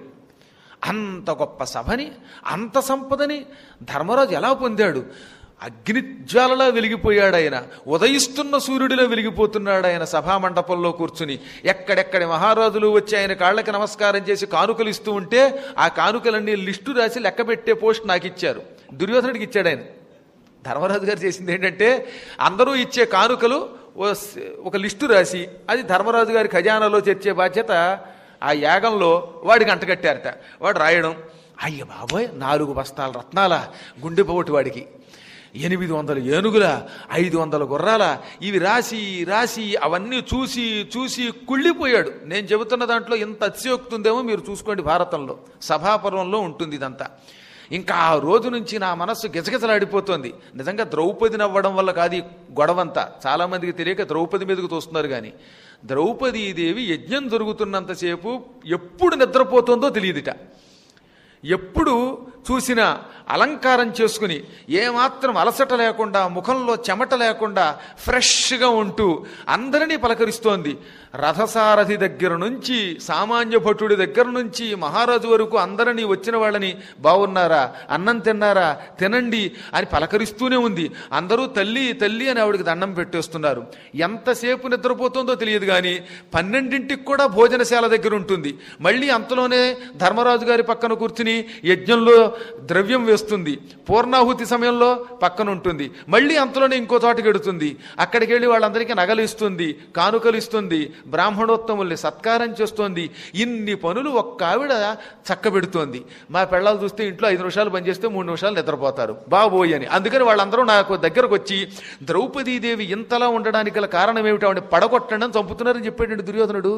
అంత గొప్ప సభని అంత సంపదని ధర్మరాజు ఎలా పొందాడు అగ్నిజ్వాలలా వెలిగిపోయాడు ఆయన ఉదయిస్తున్న సూర్యుడిలో వెలిగిపోతున్నాడు ఆయన సభామండపంలో కూర్చుని ఎక్కడెక్కడి మహారాజులు వచ్చి ఆయన కాళ్ళకి నమస్కారం చేసి కానుకలు ఇస్తూ ఉంటే ఆ కానుకలన్నీ లిస్టు రాసి లెక్క పెట్టే పోస్ట్ నాకు ఇచ్చారు దుర్యోధనుడికి ఇచ్చాడు ఆయన ధర్మరాజు గారు చేసింది ఏంటంటే అందరూ ఇచ్చే కానుకలు ఓ స్- ఒక లిస్టు రాసి అది ధర్మరాజు గారి ఖజానాలో చేర్చే బాధ్యత ఆ యాగంలో వాడికి అంటగట్టారట వాడు రాయడం అయ్య బాబోయ్ నాలుగు బస్తాల రత్నాల గుండెపోటు వాడికి ఎనిమిది వందల ఏనుగుల ఐదు వందల గుర్రాల ఇవి రాసి రాసి అవన్నీ చూసి చూసి కుళ్ళిపోయాడు నేను చెబుతున్న దాంట్లో ఇంత అతిశయోక్తి ఉందేమో మీరు చూసుకోండి భారతంలో సభాపర్వంలో ఉంటుంది ఇదంతా ఇంకా ఆ రోజు నుంచి నా మనస్సు గిజగిజలాడిపోతోంది నిజంగా ద్రౌపది నవ్వడం వల్ల కాదు ఈ గొడవంతా చాలా మందికి తెలియక ద్రౌపది మీదకు తోస్తున్నారు కానీ ద్రౌపదీదేవి యజ్ఞం జరుగుతున్నంతసేపు ఎప్పుడు నిద్రపోతుందో తెలియదుట ఎప్పుడు చూసినా అలంకారం చేసుకుని ఏమాత్రం అలసట లేకుండా ముఖంలో చెమట లేకుండా ఫ్రెష్గా ఉంటూ అందరినీ పలకరిస్తోంది రథసారథి దగ్గర నుంచి సామాన్య భటుడి దగ్గర నుంచి మహారాజు వరకు అందరినీ వచ్చిన వాళ్ళని బాగున్నారా అన్నం తిన్నారా తినండి అని పలకరిస్తూనే ఉంది అందరూ తల్లి తల్లి అని ఆవిడకి దండం పెట్టేస్తున్నారు ఎంతసేపు నిద్రపోతుందో తెలియదు కానీ పన్నెండింటికి కూడా భోజనశాల దగ్గర ఉంటుంది మళ్ళీ అంతలోనే ధర్మరాజు గారి పక్కన కూర్చుని యజ్ఞంలో ద్రవ్యం వేస్తుంది పూర్ణాహుతి సమయంలో పక్కన ఉంటుంది మళ్ళీ అంతలోనే ఇంకో చోటకి ఎడుతుంది అక్కడికి వెళ్ళి వాళ్ళందరికీ నగలు ఇస్తుంది కానుకలు ఇస్తుంది బ్రాహ్మణోత్తముల్ని సత్కారం చేస్తోంది ఇన్ని పనులు ఒక్క ఆవిడ చక్కబెడుతోంది మా పెళ్ళాలు చూస్తే ఇంట్లో ఐదు నిమిషాలు పనిచేస్తే మూడు నిమిషాలు నిద్రపోతారు బాబోయ్ అని అందుకని వాళ్ళందరూ నాకు దగ్గరకు వచ్చి ద్రౌపదీదేవి ఇంతలా ఉండడానికి గల కారణం ఏమిటి ఆవిడ పడగొట్టండి చంపుతున్నారని చెప్పాడండి దుర్యోధనుడు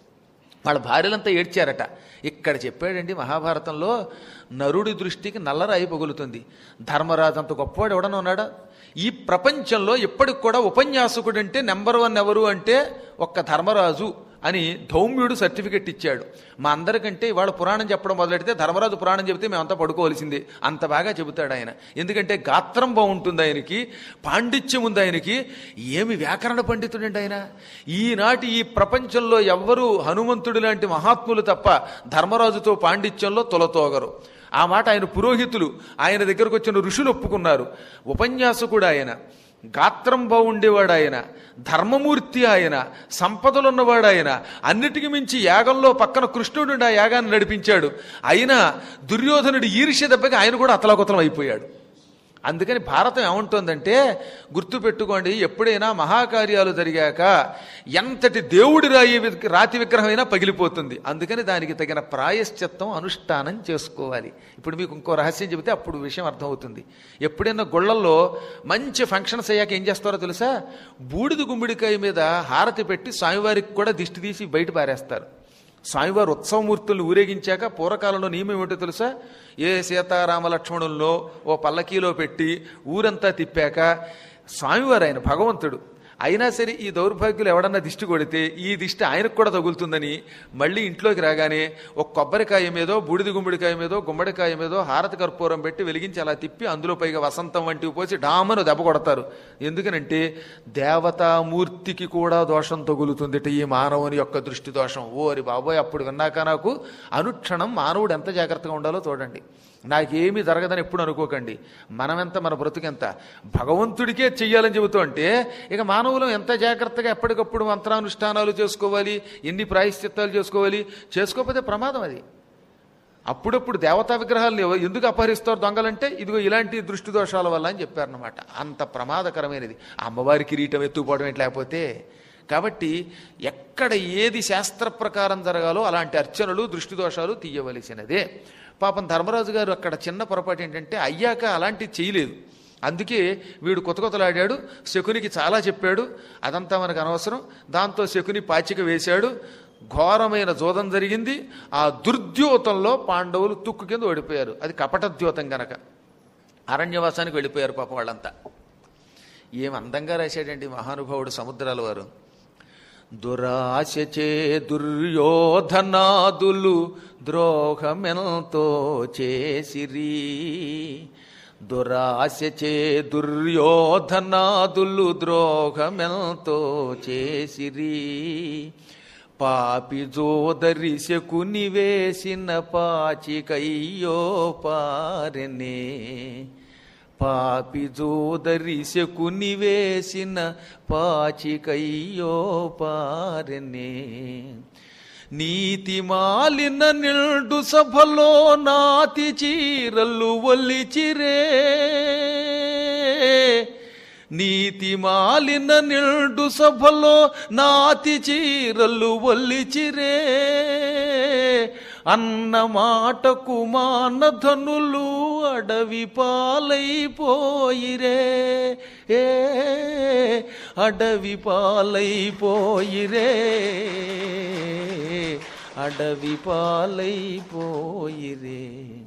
వాళ్ళ భార్యలంతా ఏడ్చారట ఇక్కడ చెప్పాడండి మహాభారతంలో నరుడి దృష్టికి నల్లరాయి పగులుతుంది ధర్మరాజు అంత గొప్పవాడు ఎవడన్నా ఉన్నాడా ఈ ప్రపంచంలో ఇప్పటికి కూడా ఉపన్యాసకుడు అంటే నెంబర్ వన్ ఎవరు అంటే ఒక్క ధర్మరాజు అని ధౌమ్యుడు సర్టిఫికెట్ ఇచ్చాడు మా అందరికంటే ఇవాళ పురాణం చెప్పడం మొదలెడితే ధర్మరాజు పురాణం చెబితే మేమంతా పడుకోవాల్సిందే అంత బాగా చెబుతాడు ఆయన ఎందుకంటే గాత్రం బాగుంటుంది ఆయనకి పాండిత్యం ఉంది ఆయనకి ఏమి వ్యాకరణ పండితుడండి ఆయన ఈనాటి ఈ ప్రపంచంలో ఎవ్వరూ హనుమంతుడు లాంటి మహాత్ములు తప్ప ధర్మరాజుతో పాండిత్యంలో తొలతోగరు ఆ మాట ఆయన పురోహితులు ఆయన దగ్గరకు వచ్చిన ఋషులు ఒప్పుకున్నారు ఉపన్యాసకుడు ఆయన గాత్రం బాగుండేవాడు ఆయన ధర్మమూర్తి ఆయన సంపదలున్నవాడు ఆయన అన్నిటికీ మించి యాగంలో పక్కన కృష్ణుడు ఆ యాగాన్ని నడిపించాడు అయినా దుర్యోధనుడి ఈర్ష్య దెబ్బకి ఆయన కూడా అతలాకుతలం అయిపోయాడు అందుకని భారతం ఏముంటుందంటే గుర్తుపెట్టుకోండి ఎప్పుడైనా మహాకార్యాలు జరిగాక ఎంతటి దేవుడి రాయి విగ్- రాతి విగ్రహమైనా పగిలిపోతుంది అందుకని దానికి తగిన ప్రాయశ్చిత్తం అనుష్ఠానం చేసుకోవాలి ఇప్పుడు మీకు ఇంకో రహస్యం చెబితే అప్పుడు విషయం అర్థమవుతుంది ఎప్పుడైనా గుళ్ళల్లో మంచి ఫంక్షన్స్ అయ్యాక ఏం చేస్తారో తెలుసా బూడిద గుమ్మిడికాయ మీద హారతి పెట్టి స్వామివారికి కూడా దిష్టి తీసి బయట పారేస్తారు స్వామివారు ఉత్సవమూర్తులను ఊరేగించాక పూర్వకాలంలో నియమం ఏమిటో తెలుసా ఏ సీతారామ లక్ష్మణుల్లో ఓ పల్లకీలో పెట్టి ఊరంతా తిప్పాక స్వామివారు ఆయన భగవంతుడు అయినా సరే ఈ దౌర్భాగ్యులు ఎవడన్నా దిష్టి కొడితే ఈ దిష్టి ఆయనకు కూడా తగులుతుందని మళ్ళీ ఇంట్లోకి రాగానే ఒక కొబ్బరికాయ మీదో బూడిద గుమ్మడికాయ మీదో గుమ్మడికాయ మీదో హారతి కర్పూరం పెట్టి వెలిగించి అలా తిప్పి అందులో పైగా వసంతం వంటివి పోసి డామను దెబ్బ కొడతారు ఎందుకనంటే దేవతామూర్తికి కూడా దోషం తగులుతుందిట ఈ మానవుని యొక్క దృష్టి దోషం ఓరి బాబోయ్ అప్పుడు విన్నాక నాకు అనుక్షణం మానవుడు ఎంత జాగ్రత్తగా ఉండాలో చూడండి నాకేమీ జరగదని ఎప్పుడు అనుకోకండి మనమెంత మన బ్రతుకెంత భగవంతుడికే చెయ్యాలని చెబుతూ అంటే ఇక మానవులు ఎంత జాగ్రత్తగా ఎప్పటికప్పుడు మంత్రానుష్ఠానాలు చేసుకోవాలి ఎన్ని ప్రాయశ్చిత్తాలు చేసుకోవాలి చేసుకోకపోతే ప్రమాదం అది అప్పుడప్పుడు దేవతా విగ్రహాలను ఎవ- ఎందుకు అపహరిస్తారు దొంగలంటే ఇదిగో ఇలాంటి దృష్టి దోషాల వల్ల అని చెప్పారనమాట అంత ప్రమాదకరమైనది ఆ అమ్మవారి కిరీటం ఎత్తుకుపోవడం ఏంటి లేకపోతే కాబట్టి ఎక్కడ ఏది శాస్త్ర ప్రకారం జరగాలో అలాంటి అర్చనలు దృష్టి దోషాలు తీయవలసినదే పాపం ధర్మరాజు గారు అక్కడ చిన్న పొరపాటు ఏంటంటే అయ్యాక అలాంటివి చేయలేదు అందుకే వీడు కొత్త కొత్తలాడాడు శకునికి చాలా చెప్పాడు అదంతా మనకు అనవసరం దాంతో శకుని పాచిక వేశాడు ఘోరమైన జోదం జరిగింది ఆ దుర్ద్యోతంలో పాండవులు తుక్కు కింద ఓడిపోయారు అది కపటద్యోతం గనక అరణ్యవాసానికి వెళ్ళిపోయారు పాపం వాళ్ళంతా ఏం అందంగా రాశాడండి మహానుభావుడు సముద్రాల వారు దురాశచే దుర్యోధనాదులు ద్రోహమెంతో చేసిరి దురాశచే దుర్యోధనాదులు ద్రోహమెంతో చేసిరి పాపి జోదరి శకుని వేసిన పాచికయ్యో పారెనే పాపి జోదరి శకుని వేసిన పాచికయ్యో పారెనే నీతి మాలిన నిల్డు సభలో నాతి చీరలు ఒలిచిరే నీతి మాలిన నిల్డు సభలో నాతి చీరలు ఒల్లిచిరే అన్న మాటకు మానధనులు అడవి పాలైపోయిరే ఏ అడవి పాలైపోయిరే అడవి పాలైపోయిరే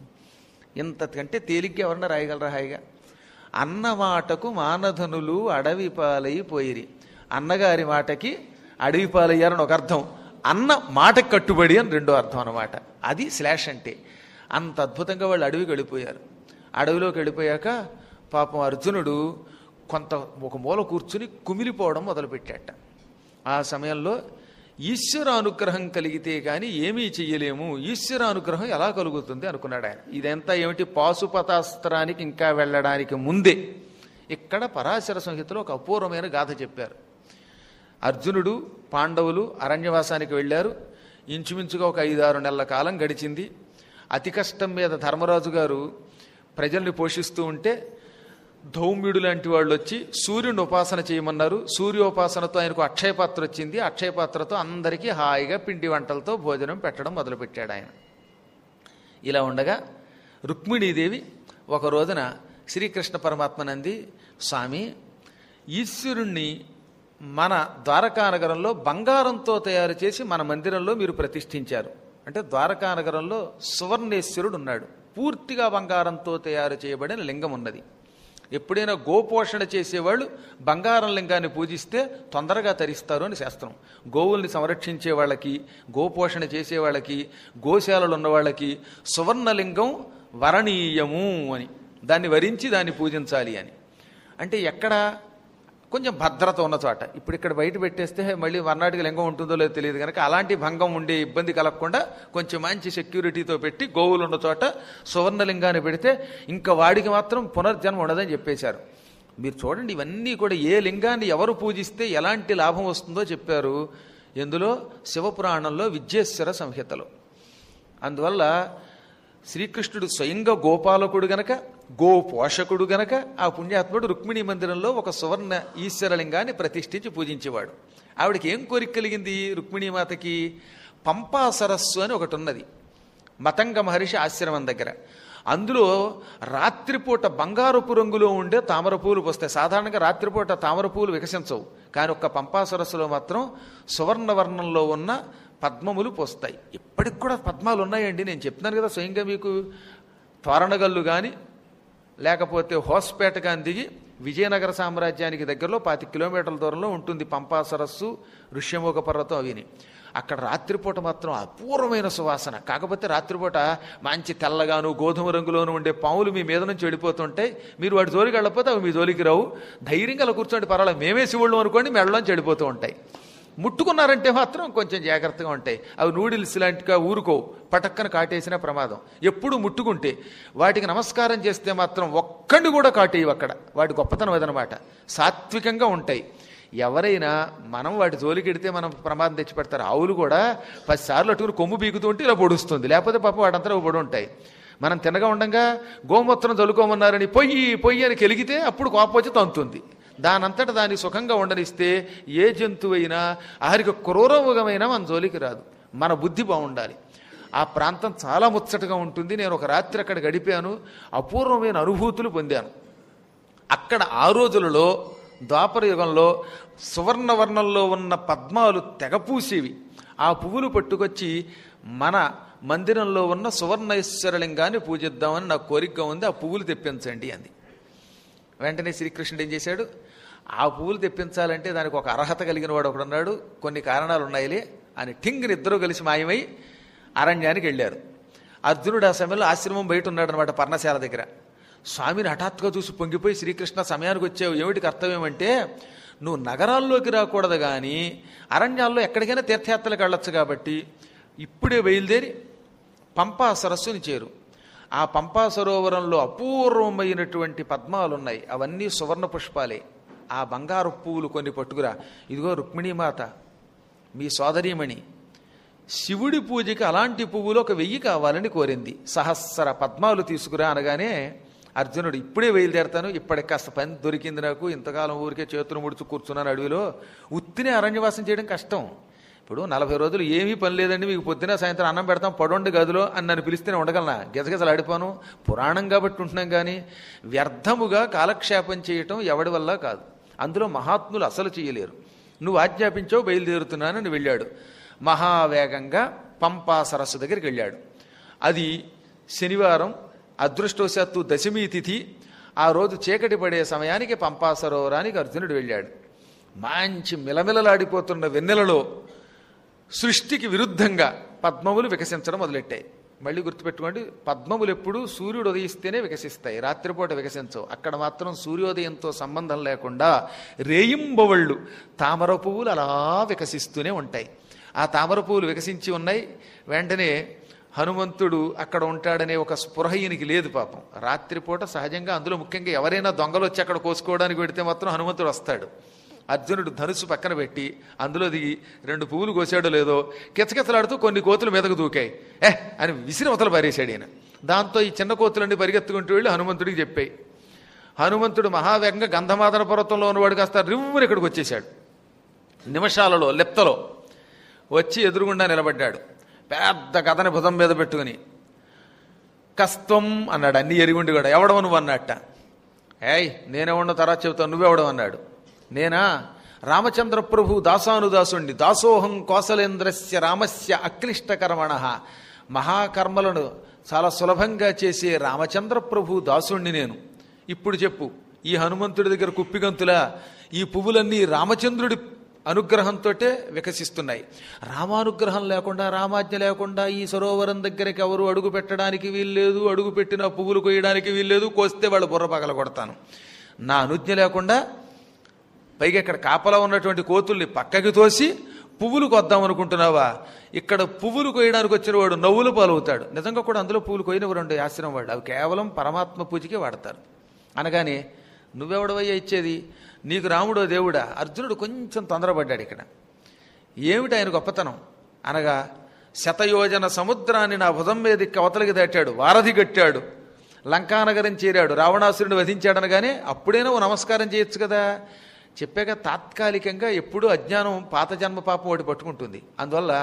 ఇంతకంటే తేలిగ్గా ఎవరన్నా రాయగలరా హాయిగా అన్న మాటకు మానధనులు అడవి పాలైపోయిరి అన్నగారి మాటకి అడవి పాలయ్యారని ఒక అర్థం అన్న మాటకి కట్టుబడి అని రెండో అర్థం అన్నమాట అది స్లాష్ అంటే అంత అద్భుతంగా వాళ్ళు అడవికి వెళ్ళిపోయారు అడవిలోకి వెళ్ళిపోయాక పాపం అర్జునుడు కొంత ఒక మూల కూర్చుని కుమిలిపోవడం మొదలుపెట్టాట ఆ సమయంలో ఈశ్వర అనుగ్రహం కలిగితే కానీ ఏమీ చెయ్యలేము ఈశ్వర అనుగ్రహం ఎలా కలుగుతుంది అనుకున్నాడు ఆయన ఇదంతా ఏమిటి పాశుపతాస్త్రానికి ఇంకా వెళ్ళడానికి ముందే ఇక్కడ పరాశర సంహితలో ఒక అపూర్వమైన గాథ చెప్పారు అర్జునుడు పాండవులు అరణ్యవాసానికి వెళ్ళారు ఇంచుమించుగా ఒక ఐదారు నెలల కాలం గడిచింది అతి కష్టం మీద ధర్మరాజు గారు ప్రజల్ని పోషిస్తూ ఉంటే ధౌమ్యుడు లాంటి వాళ్ళు వచ్చి సూర్యుని ఉపాసన చేయమన్నారు సూర్యోపాసనతో ఆయనకు అక్షయ పాత్ర వచ్చింది అక్షయ పాత్రతో అందరికీ హాయిగా పిండి వంటలతో భోజనం పెట్టడం మొదలుపెట్టాడు ఆయన ఇలా ఉండగా రుక్మిణీదేవి ఒక రోజున శ్రీకృష్ణ పరమాత్మనంది స్వామి ఈశ్వరుణ్ణి మన ద్వారకానగరంలో బంగారంతో తయారు చేసి మన మందిరంలో మీరు ప్రతిష్ఠించారు అంటే ద్వారకానగరంలో సువర్ణేశ్వరుడు ఉన్నాడు పూర్తిగా బంగారంతో తయారు చేయబడిన లింగం ఉన్నది ఎప్పుడైనా గోపోషణ చేసేవాళ్ళు బంగారం లింగాన్ని పూజిస్తే తొందరగా తరిస్తారు అని శాస్త్రం గోవుల్ని సంరక్షించే వాళ్ళకి గోపోషణ చేసే వాళ్ళకి గోశాలలు ఉన్న వాళ్ళకి సువర్ణలింగం వరణీయము అని దాన్ని వరించి దాన్ని పూజించాలి అని అంటే ఎక్కడ కొంచెం భద్రత ఉన్న చోట ఇప్పుడు ఇక్కడ బయట పెట్టేస్తే మళ్ళీ మర్నాటికి లింగం ఉంటుందో లేదో తెలియదు కనుక అలాంటి భంగం ఉండే ఇబ్బంది కలగకుండా కొంచెం మంచి సెక్యూరిటీతో పెట్టి గోవులు ఉన్న చోట సువర్ణలింగాన్ని పెడితే ఇంకా వాడికి మాత్రం పునర్జన్మ ఉండదని చెప్పేశారు మీరు చూడండి ఇవన్నీ కూడా ఏ లింగాన్ని ఎవరు పూజిస్తే ఎలాంటి లాభం వస్తుందో చెప్పారు ఎందులో శివపురాణంలో విద్యేశ్వర సంహితలో అందువల్ల శ్రీకృష్ణుడు స్వయంగా గోపాలకుడు గనక గో పోషకుడు గనక ఆ పుణ్యాత్ముడు రుక్మిణీ మందిరంలో ఒక సువర్ణ ఈశ్వరలింగాన్ని ప్రతిష్ఠించి పూజించేవాడు ఆవిడకి ఏం కోరిక కలిగింది రుక్మిణీమాతకి పంపా సరస్సు అని ఒకటి ఉన్నది మతంగ మహర్షి ఆశ్రమం దగ్గర అందులో రాత్రిపూట బంగారపు రంగులో ఉండే తామర పూలు వస్తాయి సాధారణంగా రాత్రిపూట తామర పూలు వికసించవు కానీ ఒక్క పంపా సరస్సులో మాత్రం సువర్ణవర్ణంలో ఉన్న పద్మములు పోస్తాయి ఇప్పటికి కూడా పద్మాలు ఉన్నాయండి నేను చెప్తున్నాను కదా స్వయంగా మీకు తోరణగల్లు కానీ లేకపోతే హోస్పేట కానీ దిగి విజయనగర సామ్రాజ్యానికి దగ్గరలో పాతి కిలోమీటర్ల దూరంలో ఉంటుంది పంపా సరస్సు ఋష్యముఖ పర్వతం అవిని అక్కడ రాత్రిపూట మాత్రం అపూర్వమైన సువాసన కాకపోతే రాత్రిపూట మంచి తెల్లగాను గోధుమ రంగులోను ఉండే పాములు మీ మీద నుంచి వెళ్ళిపోతుంటాయి మీరు వాటి జోలికి వెళ్ళకపోతే అవి మీ జోలికి రావు ధైర్యంగా అలా కూర్చోండి పర్వాలేదు మేమే శివుళ్ళు అనుకోండి మెడలోంచి వెళ్ళిపోతూ ఉంటాయి ముట్టుకున్నారంటే మాత్రం కొంచెం జాగ్రత్తగా ఉంటాయి అవి నూడిల్స్ లాంటిగా ఊరుకోవు పటక్కన కాటేసిన ప్రమాదం ఎప్పుడు ముట్టుకుంటే వాటికి నమస్కారం చేస్తే మాత్రం ఒక్కడిని కూడా కాటేయవు అక్కడ వాటి గొప్పతనం అదనమాట సాత్వికంగా ఉంటాయి ఎవరైనా మనం వాటి జోలికి ఎడితే మనం ప్రమాదం తెచ్చిపెడతారు ఆవులు కూడా పదిసార్లు అటుకుని కొమ్ము బీగుతూ ఉంటే ఇలా పొడుస్తుంది లేకపోతే పాప వాటంతా పొడి ఉంటాయి మనం తినగా ఉండగా గోమూత్రం చల్లుకోమన్నారని పొయ్యి పొయ్యి అని కెలిగితే అప్పుడు కోపం వచ్చి తంతుంది దానంతట దాన్ని సుఖంగా ఉండనిస్తే ఏ జంతువైనా ఆఖరికి క్రూరముగమైనా మన జోలికి రాదు మన బుద్ధి బాగుండాలి ఆ ప్రాంతం చాలా ముచ్చటగా ఉంటుంది నేను ఒక రాత్రి అక్కడ గడిపాను అపూర్వమైన అనుభూతులు పొందాను అక్కడ ఆ రోజులలో ద్వాపర యుగంలో సువర్ణవర్ణంలో ఉన్న పద్మాలు తెగపూసేవి ఆ పువ్వులు పట్టుకొచ్చి మన మందిరంలో ఉన్న సువర్ణేశ్వరలింగాన్ని పూజిద్దామని నాకు కోరికగా ఉంది ఆ పువ్వులు తెప్పించండి అంది వెంటనే శ్రీకృష్ణుడు ఏం చేశాడు ఆ పువ్వులు తెప్పించాలంటే దానికి ఒక అర్హత కలిగిన వాడు ఒకడు ఉన్నాడు కొన్ని కారణాలు ఉన్నాయిలే అని ఠింగిని ఇద్దరు కలిసి మాయమై అరణ్యానికి వెళ్ళారు అర్జునుడు ఆ సమయంలో ఆశ్రమం బయట ఉన్నాడు అనమాట పర్ణశాల దగ్గర స్వామిని హఠాత్తుగా చూసి పొంగిపోయి శ్రీకృష్ణ సమయానికి వచ్చావు ఏమిటి కర్తవ్యం అంటే నువ్వు నగరాల్లోకి రాకూడదు కానీ అరణ్యాల్లో ఎక్కడికైనా తీర్థయాత్రలకు వెళ్ళొచ్చు కాబట్టి ఇప్పుడే బయలుదేరి పంపా సరస్సుని చేరు ఆ పంపా సరోవరంలో అపూర్వమైనటువంటి పద్మాలు ఉన్నాయి అవన్నీ సువర్ణ పుష్పాలే ఆ బంగారు పువ్వులు కొన్ని పట్టుకురా ఇదిగో రుక్మిణీమాత మీ సోదరీమణి శివుడి పూజకి అలాంటి పువ్వులు ఒక వెయ్యి కావాలని కోరింది సహస్ర పద్మాలు తీసుకురా అనగానే అర్జునుడు ఇప్పుడే బయలుదేరతాను ఇప్పటికి కాస్త పని దొరికింది నాకు ఇంతకాలం ఊరికే చేతులు ముడుచు కూర్చున్నాను అడవిలో ఉత్తినే అరణ్యవాసం చేయడం కష్టం ఇప్పుడు నలభై రోజులు ఏమీ పని లేదండి మీకు పొద్దున సాయంత్రం అన్నం పెడతాం పడొండి గదిలో అని నన్ను పిలిస్తేనే ఉండగలనా గజగజలు ఆడిపోను పురాణం కాబట్టి ఉంటున్నాం కానీ వ్యర్థముగా కాలక్షేపం చేయటం ఎవడి వల్ల కాదు అందులో మహాత్ములు అసలు చేయలేరు నువ్వు ఆజ్ఞాపించావు బయలుదేరుతున్నానని వెళ్ళాడు మహావేగంగా పంపా సరస్సు దగ్గరికి వెళ్ళాడు అది శనివారం అదృష్టవశాత్తు దశమి తిథి ఆ రోజు చీకటి పడే సమయానికి పంపా సరోవరానికి అర్జునుడు వెళ్ళాడు మంచి మిలమిలలాడిపోతున్న వెన్నెలలో సృష్టికి విరుద్ధంగా పద్మములు వికసించడం మొదలెట్టాయి మళ్ళీ గుర్తుపెట్టుకోండి పద్మములు ఎప్పుడూ సూర్యుడు ఉదయిస్తేనే వికసిస్తాయి రాత్రిపూట వికసించవు అక్కడ మాత్రం సూర్యోదయంతో సంబంధం లేకుండా రేయింబవళ్ళు తామర పువ్వులు అలా వికసిస్తూనే ఉంటాయి ఆ తామర పువ్వులు వికసించి ఉన్నాయి వెంటనే హనుమంతుడు అక్కడ ఉంటాడనే ఒక స్పృహ ఈయనకి లేదు పాపం రాత్రిపూట సహజంగా అందులో ముఖ్యంగా ఎవరైనా దొంగలు వచ్చి అక్కడ కోసుకోవడానికి పెడితే మాత్రం హనుమంతుడు వస్తాడు అర్జునుడు ధనుసు పక్కన పెట్టి అందులో దిగి రెండు పువ్వులు కోసాడో లేదో కిచకిచలాడుతూ కొన్ని కోతులు మీదకు దూకాయి ఏ అని విసిరి అవతల పారేశాడు ఈయన దాంతో ఈ చిన్న కోతులన్నీ పరిగెత్తుకుంటూ వెళ్ళి హనుమంతుడికి చెప్పాయి హనుమంతుడు మహావేగంగా గంధమాదన పర్వతంలో ఉన్నవాడు కాస్త రివ్వుని ఇక్కడికి వచ్చేశాడు నిమిషాలలో లెప్తలో వచ్చి ఎదురుగుండా నిలబడ్డాడు పెద్ద కథని భుజం మీద పెట్టుకుని కస్త్వం అన్నాడు అన్ని ఎరిగుండి కూడా ఎవడవ నువ్వు అన్నట్ట ఏయ్ నేనెవడో తర్వాత చెబుతాను నువ్వెవడం అన్నాడు నేనా రామచంద్ర ప్రభు దాసానుదాసుండి దాసోహం కోసలేంద్రస్య రామస్య అక్లిష్టకర్మణ మహాకర్మలను చాలా సులభంగా చేసే రామచంద్ర ప్రభు దాసుణ్ణి నేను ఇప్పుడు చెప్పు ఈ హనుమంతుడి దగ్గర కుప్పిగంతులా ఈ పువ్వులన్నీ రామచంద్రుడి అనుగ్రహంతోటే వికసిస్తున్నాయి రామానుగ్రహం లేకుండా రామాజ్ఞ లేకుండా ఈ సరోవరం దగ్గరికి ఎవరు అడుగు పెట్టడానికి వీల్లేదు అడుగు పెట్టిన పువ్వులు కొయ్యడానికి వీల్లేదు కోస్తే వాళ్ళు బుర్ర పగల కొడతాను నా అనుజ్ఞ లేకుండా పైగా ఇక్కడ కాపలా ఉన్నటువంటి కోతుల్ని పక్కకి తోసి పువ్వులు కొద్దాం అనుకుంటున్నావా ఇక్కడ పువ్వులు కొయ్యడానికి వచ్చిన వాడు నవ్వులు పాలవుతాడు నిజంగా కూడా అందులో పువ్వులు కొయ్యినవారు ఉండే ఆశ్రమం వాడు అవి కేవలం పరమాత్మ పూజకే వాడతారు అనగానే నువ్వెవడవయ్యా ఇచ్చేది నీకు రాముడో దేవుడా అర్జునుడు కొంచెం తొందరపడ్డాడు ఇక్కడ ఏమిటి ఆయన గొప్పతనం అనగా శతయోజన సముద్రాన్ని నా భుజం మీద అవతలకి దాటాడు వారధి కట్టాడు లంకానగరం చేరాడు రావణాసురుని వధించాడనగానే అప్పుడైనా ఓ నమస్కారం చేయొచ్చు కదా చెప్పాక తాత్కాలికంగా ఎప్పుడూ అజ్ఞానం పాత జన్మ పాపం ఒకటి పట్టుకుంటుంది అందువల్ల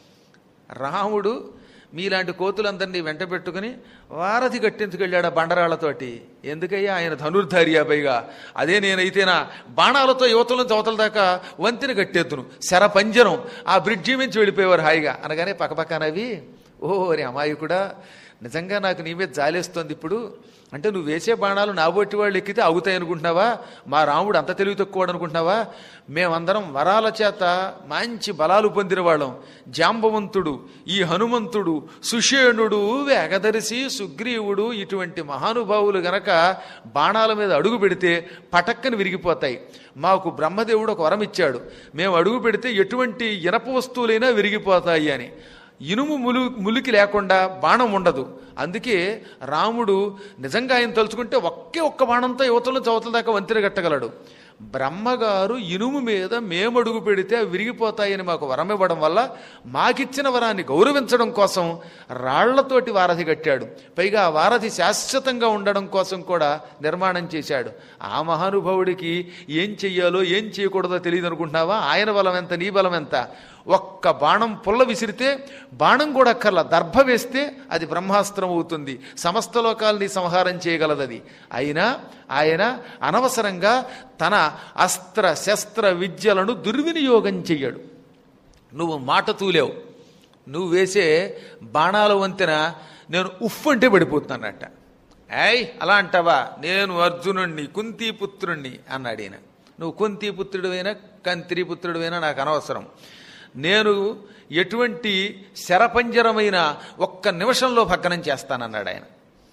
రాముడు మీలాంటి కోతులందరినీ వెంట పెట్టుకుని వారధి కట్టించుకెళ్ళాడు ఆ బండరాళ్లతోటి ఎందుకయ్యా ఆయన ధనుర్ధారియా పైగా అదే నేనైతేనా బాణాలతో యువతల నుంచి అవతల దాకా వంతెన కట్టేద్దును శర పంజరం ఆ బ్రిడ్జి నుంచి వెళ్ళిపోయేవారు హాయిగా అనగానే పక్కపక్కనవి ఓ రే అమాయకుడా నిజంగా నాకు నీ మీద జాలేస్తోంది ఇప్పుడు అంటే నువ్వు వేసే బాణాలు నాబొట్టి వాళ్ళు ఎక్కితే అవుతాయి అనుకుంటున్నావా మా రాముడు అంత తెలివి తక్కువ అనుకుంటున్నావా మేమందరం వరాల చేత మంచి బలాలు పొందిన వాళ్ళం జాంబవంతుడు ఈ హనుమంతుడు సుషేణుడు వేగదర్శి సుగ్రీవుడు ఇటువంటి మహానుభావులు గనక బాణాల మీద అడుగు పెడితే పటక్కని విరిగిపోతాయి మాకు బ్రహ్మదేవుడు ఒక వరం ఇచ్చాడు మేము అడుగు పెడితే ఎటువంటి ఇనప వస్తువులైనా విరిగిపోతాయి అని ఇనుము ములు ములికి లేకుండా బాణం ఉండదు అందుకే రాముడు నిజంగా ఆయన తలుచుకుంటే ఒకే ఒక్క బాణంతో యువతలు చవతల దాకా వంతెన కట్టగలడు బ్రహ్మగారు ఇనుము మీద మేము అడుగు పెడితే అవి విరిగిపోతాయని మాకు వరం ఇవ్వడం వల్ల మాకిచ్చిన వరాన్ని గౌరవించడం కోసం రాళ్లతోటి వారధి కట్టాడు పైగా ఆ వారధి శాశ్వతంగా ఉండడం కోసం కూడా నిర్మాణం చేశాడు ఆ మహానుభావుడికి ఏం చెయ్యాలో ఏం చేయకూడదో తెలియదు అనుకుంటున్నావా ఆయన బలం ఎంత నీ బలం ఎంత ఒక్క బాణం పుల్ల విసిరితే బాణం కూడా అక్కర్లా దర్భ వేస్తే అది బ్రహ్మాస్త్రం అవుతుంది సమస్త లోకాల్ని సంహారం చేయగలదు అది అయినా ఆయన అనవసరంగా తన అస్త్ర శస్త్ర విద్యలను దుర్వినియోగం చెయ్యడు నువ్వు మాట తూలేవు నువ్వు వేసే బాణాల వంతెన నేను ఉఫ్ అంటే పడిపోతున్నానట ఏయ్ అలా అంటావా నేను అర్జునుణ్ణి కుంతీపుత్రుణ్ణి అన్నాడు ఈయన నువ్వు కుంతీపుత్రుడివైనా కంత్రీపుత్రుడివైనా నాకు అనవసరం నేను ఎటువంటి శరపంజరమైన ఒక్క నిమిషంలో భగ్నం చేస్తానన్నాడు ఆయన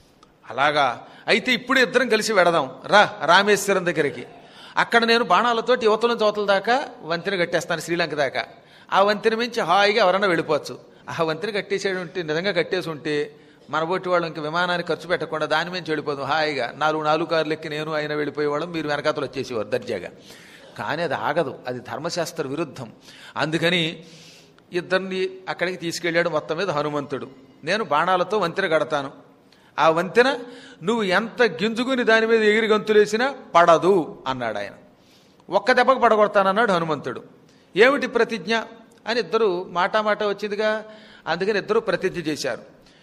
అలాగా అయితే ఇప్పుడు ఇద్దరం కలిసి వెడదాం రా రామేశ్వరం దగ్గరికి అక్కడ నేను బాణాలతోటి యువతల చోతల దాకా వంతెన కట్టేస్తాను శ్రీలంక దాకా ఆ వంతెన మించి హాయిగా ఎవరన్నా వెళ్ళిపోవచ్చు ఆ వంతెన కట్టేసేది ఉంటే నిజంగా కట్టేసి ఉంటే మనబోటి వాళ్ళు ఇంక విమానాన్ని ఖర్చు పెట్టకుండా దాని మించి వెళ్ళిపోదాం హాయిగా నాలుగు నాలుగు కార్లు ఎక్కి నేను ఆయన వెళ్ళిపోయేవాళ్ళం మీరు వెనకాతలు వచ్చేసేవారు దర్జాగా కానీ అది ఆగదు అది ధర్మశాస్త్ర విరుద్ధం అందుకని ఇద్దరిని అక్కడికి తీసుకెళ్ళాడు మొత్తం మీద హనుమంతుడు నేను బాణాలతో వంతెన కడతాను ఆ వంతెన నువ్వు ఎంత గింజుకుని దాని మీద ఎగిరి గంతులేసినా పడదు అన్నాడు ఆయన ఒక్క దెబ్బకు పడగొడతానన్నాడు హనుమంతుడు ఏమిటి ప్రతిజ్ఞ అని ఇద్దరు మాట మాట వచ్చిందిగా అందుకని ఇద్దరు ప్రతిజ్ఞ చేశారు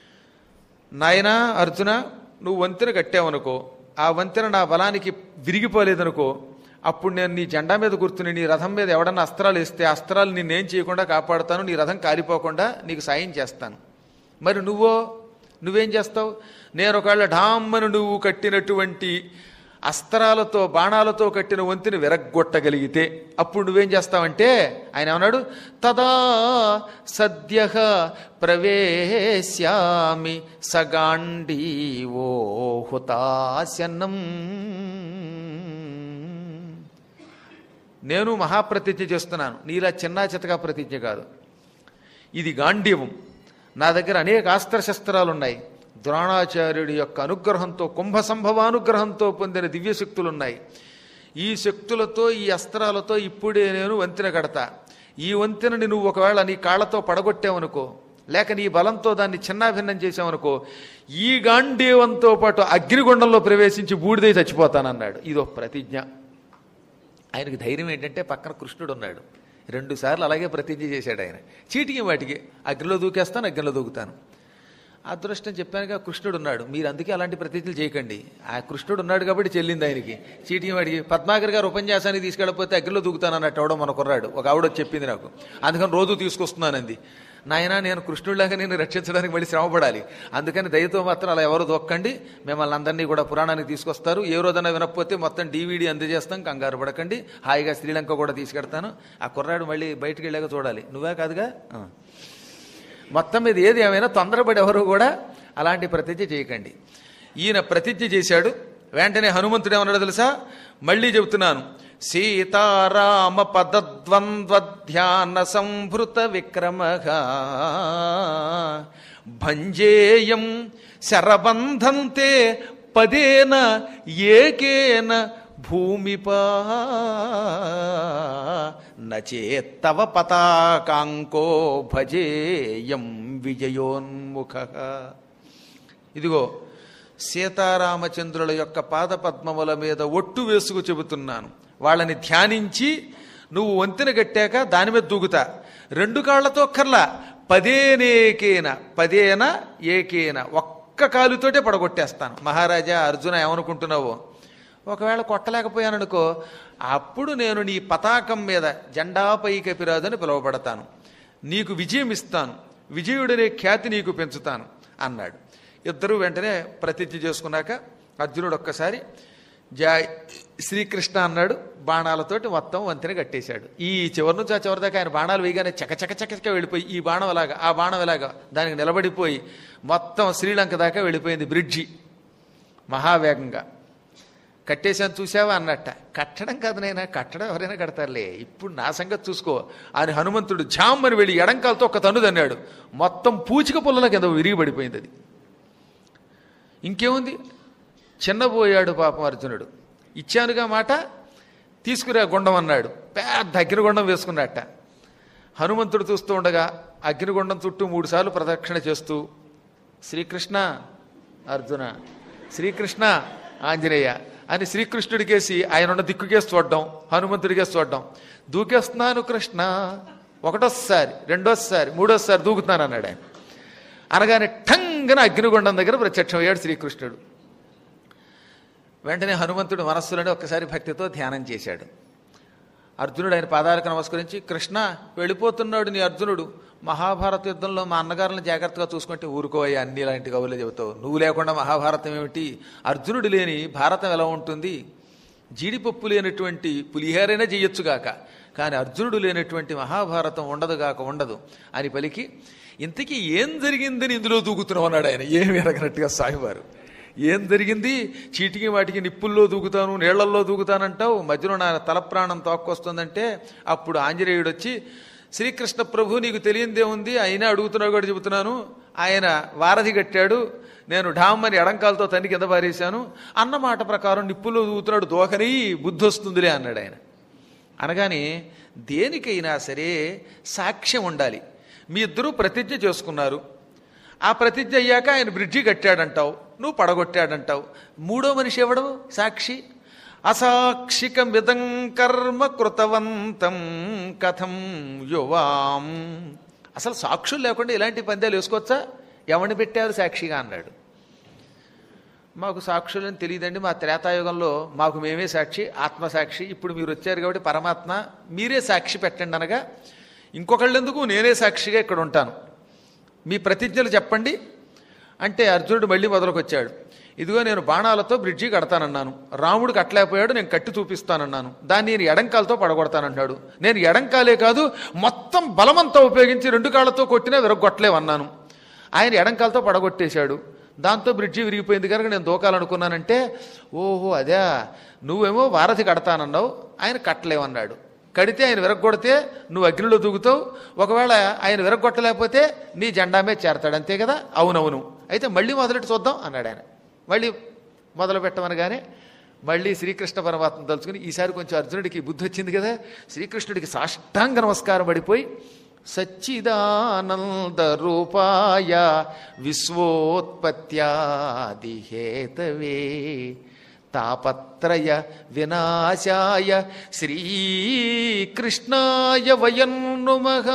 నాయన అర్జున నువ్వు వంతెన కట్టావనుకో ఆ వంతెన నా బలానికి విరిగిపోలేదనుకో అప్పుడు నేను నీ జెండా మీద కూర్చుని నీ రథం మీద ఎవడన్నా అస్త్రాలు వేస్తే ఆ అస్త్రాలు నిన్నేం చేయకుండా కాపాడుతాను నీ రథం కాలిపోకుండా నీకు సాయం చేస్తాను మరి నువ్వో నువ్వేం చేస్తావు నేను ఒకవేళ ఢామ్మను నువ్వు కట్టినటువంటి అస్త్రాలతో బాణాలతో కట్టిన వంతిని విరగ్గొట్టగలిగితే అప్పుడు నువ్వేం చేస్తావంటే ఆయన ఏమన్నాడు తదా సద్య ప్రవేశ్యామి సగాండీవో హుతాశనం నేను మహాప్రతిజ్ఞ చేస్తున్నాను నీలా చిన్నా చితకా ప్రతిజ్ఞ కాదు ఇది గాంధీవం నా దగ్గర అనేక అస్త్రశస్త్రాలు ఉన్నాయి ద్రోణాచార్యుడి యొక్క అనుగ్రహంతో కుంభ సంభవానుగ్రహంతో పొందిన దివ్య శక్తులు ఉన్నాయి ఈ శక్తులతో ఈ అస్త్రాలతో ఇప్పుడే నేను వంతెన కడతా ఈ వంతెనని నువ్వు ఒకవేళ నీ కాళ్ళతో పడగొట్టావనుకో లేక నీ బలంతో దాన్ని చిన్నాభిన్నం చేసావనుకో ఈ గాంధీవంతో పాటు అగ్నిగుండంలో ప్రవేశించి బూడిదై చచ్చిపోతానన్నాడు ఇదో ప్రతిజ్ఞ ఆయనకి ధైర్యం ఏంటంటే పక్కన కృష్ణుడు ఉన్నాడు రెండు సార్లు అలాగే ప్రతిజ్ఞ చేశాడు ఆయన చీటికి వాటికి అగ్నిలో దూకేస్తాను అగ్నిలో దూకుతాను అదృష్టం చెప్పానుగా కృష్ణుడు ఉన్నాడు మీరు అందుకే అలాంటి ప్రతిజ్ఞలు చేయకండి ఆ కృష్ణుడు ఉన్నాడు కాబట్టి చెల్లింది ఆయనకి చీటికి వాడికి పద్మాకర్ గారు ఉపన్యాసానికి తీసుకెళ్ళకపోతే అగ్నిలో దూకుతాను అన్నట్టు అవడం మన కుర్రాడు ఒక ఆవిడ వచ్చి చెప్పింది నాకు అందుకని రోజు తీసుకొస్తున్నానంది నాయన నేను కృష్ణుడిలాగా నేను రక్షించడానికి మళ్ళీ శ్రమపడాలి అందుకని దయతో మాత్రం అలా ఎవరు దొక్కండి మిమ్మల్ని అందరినీ కూడా పురాణానికి తీసుకొస్తారు ఏ రోజైనా వినకపోతే మొత్తం డీవీడీ అందజేస్తాం కంగారు పడకండి హాయిగా శ్రీలంక కూడా తీసుకెడతాను ఆ కుర్రాడు మళ్ళీ బయటికి వెళ్ళాక చూడాలి నువ్వే కాదుగా ఆ. మొత్తం మీద ఏది ఏమైనా తొందరపడి ఎవరు కూడా అలాంటి ప్రతిజ్ఞ చేయకండి ఈయన ప్రతిజ్ఞ చేశాడు వెంటనే హనుమంతుడు ఏమన్నాడు తెలుసా మళ్ళీ చెబుతున్నాను సీతారామ పదద్వంద్వధ్యాన సంభృత విక్రమగా భంజేయం శరబంధంతే పదేన ఏకేన భూమిపా నచేత్తవ పతాకాంకో భజేయం విజయోన్ముఖ ఇదిగో సీతారామచంద్రుల యొక్క పాదపద్మముల మీద ఒట్టు వేసుకు చెబుతున్నాను వాళ్ళని ధ్యానించి నువ్వు వంతెన కట్టాక దాని మీద దూకుతా రెండు కాళ్లతో కర్లా పదేనేకేన పదేన ఏకేన ఒక్క కాలుతోటే పడగొట్టేస్తాను మహారాజా అర్జున ఏమనుకుంటున్నావు ఒకవేళ కొట్టలేకపోయాననుకో అప్పుడు నేను నీ పతాకం మీద జెండాపై కపిరాజని పిలువబడతాను నీకు విజయం ఇస్తాను విజయుడనే ఖ్యాతి నీకు పెంచుతాను అన్నాడు ఇద్దరు వెంటనే ప్రతిజ్ఞ చేసుకున్నాక అర్జునుడు ఒక్కసారి జై శ్రీకృష్ణ అన్నాడు బాణాలతోటి మొత్తం వంతెన కట్టేశాడు ఈ చివరి నుంచి ఆ చివరి దాకా ఆయన బాణాలు వేయగానే చక చక చక చక వెళ్ళిపోయి ఈ బాణం ఎలాగా ఆ బాణం ఎలాగా దానికి నిలబడిపోయి మొత్తం శ్రీలంక దాకా వెళ్ళిపోయింది బ్రిడ్జి మహావేగంగా కట్టేశాను చూసావా అన్నట్ట కట్టడం కాదు నైనా కట్టడం ఎవరైనా కడతారులే ఇప్పుడు నా సంగతి చూసుకో అని హనుమంతుడు జామ్ అని వెళ్ళి ఎడంకాలతో ఒక తన్ను తన్నాడు మొత్తం పూచిక పుల్లల కింద విరిగి పడిపోయింది అది ఇంకేముంది చిన్నబోయాడు పాపం అర్జునుడు ఇచ్చానుగా మాట తీసుకురా గుండం అన్నాడు పెద్ద అగ్నిగుండం వేసుకున్నట్ట హనుమంతుడు చూస్తూ ఉండగా అగ్నిగుండం చుట్టూ మూడుసార్లు ప్రదక్షిణ చేస్తూ శ్రీకృష్ణ అర్జున శ్రీకృష్ణ ఆంజనేయ అని శ్రీకృష్ణుడికేసి ఆయన ఉన్న దిక్కుకేసి చూడడం హనుమంతుడికేసి చూడడం దూకేస్తున్నాను కృష్ణ ఒకటోసారి రెండోసారి మూడోసారి దూకుతున్నాను అన్నాడు ఆయన అనగానే ఠంగన అగ్నిగుండం దగ్గర ప్రత్యక్షమయ్యాడు శ్రీకృష్ణుడు వెంటనే హనుమంతుడు మనస్సులోనే ఒక్కసారి భక్తితో ధ్యానం చేశాడు అర్జునుడు ఆయన పాదాలకు నమస్కరించి కృష్ణ వెళ్ళిపోతున్నాడు నీ అర్జునుడు మహాభారత యుద్ధంలో మా అన్నగారులను జాగ్రత్తగా చూసుకుంటే ఊరుకోవయ్యా అన్ని ఇలాంటి కవులు చెబుతావు నువ్వు లేకుండా మహాభారతం ఏమిటి అర్జునుడు లేని భారతం ఎలా ఉంటుంది జీడిపప్పు లేనటువంటి పులిహేరైనా చేయొచ్చుగాక కానీ అర్జునుడు లేనటువంటి మహాభారతం ఉండదుగాక ఉండదు అని పలికి ఇంతకీ ఏం జరిగిందని ఇందులో దూకుతున్నావు అన్నాడు ఆయన ఏమి ఎరగనట్టుగా సాయివారు ఏం జరిగింది చీటికి వాటికి నిప్పుల్లో దూకుతాను నీళ్లల్లో దూకుతానంటావు మధ్యలో నా తల ప్రాణం తోక్కొస్తుందంటే అప్పుడు ఆంజనేయుడు వచ్చి శ్రీకృష్ణ ప్రభు నీకు తెలియందే ఉంది అయినా అడుగుతున్నావు కూడా చెబుతున్నాను ఆయన వారధి కట్టాడు నేను ఢామ్మని ఎడంకాలతో తన్ని కింద పారేశాను అన్న మాట ప్రకారం నిప్పుల్లో దూకుతున్నాడు దోకని బుద్ధి వస్తుందిలే అన్నాడు ఆయన అనగానే దేనికైనా సరే సాక్ష్యం ఉండాలి మీ ఇద్దరూ ప్రతిజ్ఞ చేసుకున్నారు ఆ ప్రతిజ్ఞ అయ్యాక ఆయన బ్రిడ్జి కట్టాడంటావు నువ్వు పడగొట్టాడంటావు మూడో మనిషి ఎవడు సాక్షి అసాక్షికం విధం కర్మ కృతవంతం కథం యువాం అసలు సాక్షులు లేకుండా ఇలాంటి పందాలు వేసుకోవచ్చా ఎవరిని పెట్టారు సాక్షిగా అన్నాడు మాకు సాక్షులని తెలియదండి మా త్రేతాయుగంలో మాకు మేమే సాక్షి ఆత్మసాక్షి ఇప్పుడు మీరు వచ్చారు కాబట్టి పరమాత్మ మీరే సాక్షి పెట్టండి అనగా ఇంకొకళ్ళెందుకు నేనే సాక్షిగా ఇక్కడ ఉంటాను మీ ప్రతిజ్ఞలు చెప్పండి అంటే అర్జునుడు మళ్ళీ మొదలుకొచ్చాడు ఇదిగో నేను బాణాలతో బ్రిడ్జి కడతానన్నాను రాముడు కట్టలేకపోయాడు నేను కట్టి చూపిస్తానన్నాను దాన్ని నేను ఎడంకాలతో పడగొడతానన్నాడు నేను ఎడంకాలే కాదు మొత్తం బలమంతా ఉపయోగించి రెండు కాళ్ళతో కొట్టినా విరగొట్టలేవన్నాను ఆయన ఎడంకాలతో పడగొట్టేశాడు దాంతో బ్రిడ్జి విరిగిపోయింది కనుక నేను దూకాలనుకున్నానంటే ఓహో అదే నువ్వేమో వారధి కడతానన్నావు ఆయన కట్టలేవన్నాడు కడితే ఆయన విరగొడితే నువ్వు అగ్నిలో దూకుతావు ఒకవేళ ఆయన విరగొట్టలేకపోతే నీ జెండా మీద చేరతాడు అంతే కదా అవునవును అయితే మళ్ళీ మొదలెట్టి చూద్దాం అన్నాడు ఆయన మళ్ళీ మొదలు పెట్టమనగానే మళ్ళీ శ్రీకృష్ణ పరమాత్మ తలుచుకుని ఈసారి కొంచెం అర్జునుడికి బుద్ధి వచ్చింది కదా శ్రీకృష్ణుడికి సాష్టాంగ నమస్కారం పడిపోయి సచ్చిదానంద రూపాయ విశ్వోత్పత్యాదిహేతవే తాపత్రయ వినాశాయ శ్రీకృష్ణాయ వయం నుమః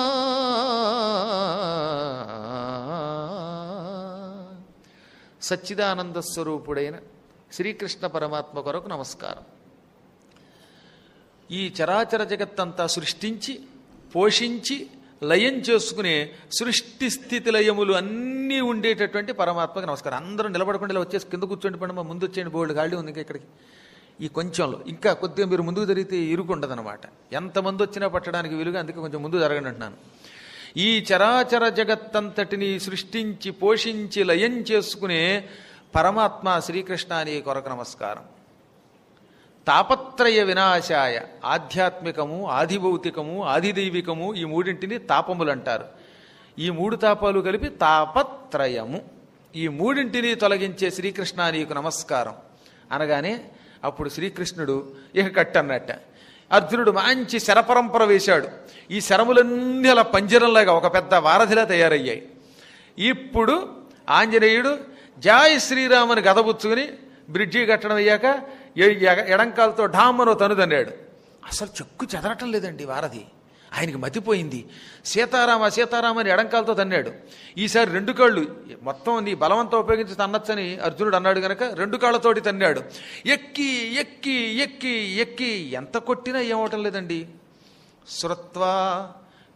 సచ్చిదానంద స్వరూపుడైన శ్రీకృష్ణ పరమాత్మ కొరకు నమస్కారం ఈ చరాచర జగత్తంతా సృష్టించి పోషించి లయం చేసుకునే సృష్టి స్థితి లయములు అన్నీ ఉండేటటువంటి పరమాత్మకి నమస్కారం అందరూ నిలబడకుండా ఇలా వచ్చేసి కింద కూర్చోండి పండి ముందు వచ్చేయండి బోల్డ్ గాలి ఉంది ఇంకా ఇక్కడికి ఈ కొంచెంలో ఇంకా కొద్దిగా మీరు ముందుకు జరిగితే ఇరుకుండదనమాట ఎంతమంది వచ్చినా పట్టడానికి వీలుగా అందుకే కొంచెం ముందు జరగండి అంటున్నాను ఈ చరాచర జగత్తంతటిని సృష్టించి పోషించి లయం చేసుకునే పరమాత్మ శ్రీకృష్ణ అని కొరకు నమస్కారం తాపత్రయ వినాశాయ ఆధ్యాత్మికము ఆదిభౌతికము ఆదిదైవికము ఈ మూడింటిని తాపములు అంటారు ఈ మూడు తాపాలు కలిపి తాపత్రయము ఈ మూడింటిని తొలగించే శ్రీకృష్ణ నీకు నమస్కారం అనగానే అప్పుడు శ్రీకృష్ణుడు ఇక కట్టన్నట్ట అర్జునుడు మంచి శరపరంపర వేశాడు ఈ శరములన్నీ అలా పంజరంలాగా ఒక పెద్ద వారధిలా తయారయ్యాయి ఇప్పుడు ఆంజనేయుడు జాయ్ శ్రీరామని గదబుచ్చుకుని బ్రిడ్జి కట్టడం అయ్యాక ఎ- ఎగ- ఎడంకాలతో ఢామ్మను తనుదన్నాడు అసలు చెక్కు చెదరటం లేదండి వారధి ఆయనకి మతిపోయింది సీతారామ సీతారామ అని ఎడంకాలతో తన్నాడు ఈసారి రెండు కాళ్ళు మొత్తం నీ బలవంతం ఉపయోగించి తన్నచ్చని అర్జునుడు అన్నాడు గనక రెండు కాళ్ళతోటి తన్నాడు ఎక్కి ఎక్కి ఎక్కి ఎక్కి ఎంత కొట్టినా ఏమవటం లేదండి శ్రుత్వా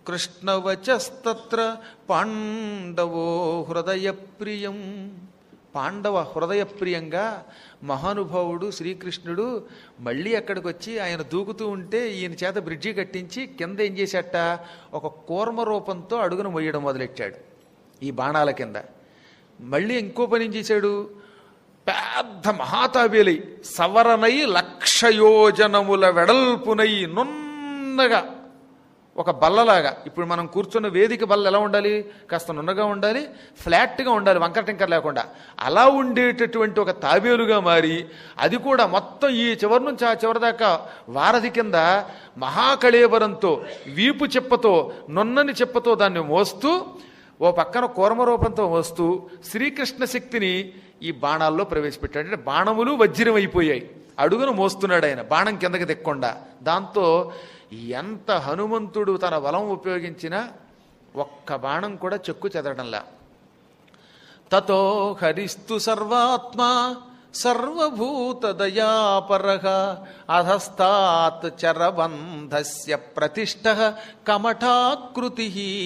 కృష్ణవచస్తత్ర పాండవో హృదయ ప్రియం పాండవ హృదయప్రియంగా మహానుభావుడు శ్రీకృష్ణుడు మళ్ళీ అక్కడికి వచ్చి ఆయన దూకుతూ ఉంటే ఈయన చేత బ్రిడ్జి కట్టించి కింద ఏం చేశాట ఒక కూర్మ రూపంతో అడుగున మొయ్యడం మొదలెట్టాడు ఈ బాణాల కింద మళ్ళీ ఇంకో పని ఏం చేశాడు పెద్ద మహాతాబేలై సవరనై లక్షయోజనముల వెడల్పునై నున్నగా ఒక బల్లలాగా ఇప్పుడు మనం కూర్చున్న వేదిక బల్ల ఎలా ఉండాలి కాస్త నున్నగా ఉండాలి ఫ్లాట్గా ఉండాలి వంకర టింకర్ లేకుండా అలా ఉండేటటువంటి ఒక తాబేలుగా మారి అది కూడా మొత్తం ఈ చివరి నుంచి ఆ చివరి దాకా వారధి కింద మహాకళేబరంతో వీపు చెప్పతో నున్నని చెప్పతో దాన్ని మోస్తూ ఓ పక్కన కూర్మ రూపంతో వస్తూ శ్రీకృష్ణ శక్తిని ఈ బాణాల్లో ప్రవేశపెట్టాడు అంటే బాణములు వజ్రం అయిపోయాయి అడుగును మోస్తున్నాడు ఆయన బాణం కిందకి తెక్కుండా దాంతో ఎంత హనుమంతుడు తన బలం ఉపయోగించినా ఒక్క బాణం కూడా చెక్కు చెదరడంలా తతో హరిస్తు సర్వాత్మా సర్వభూత దయాపరః అధస్తాత్ చరబంధస్య ప్రతిష్ట కమఠాకృతి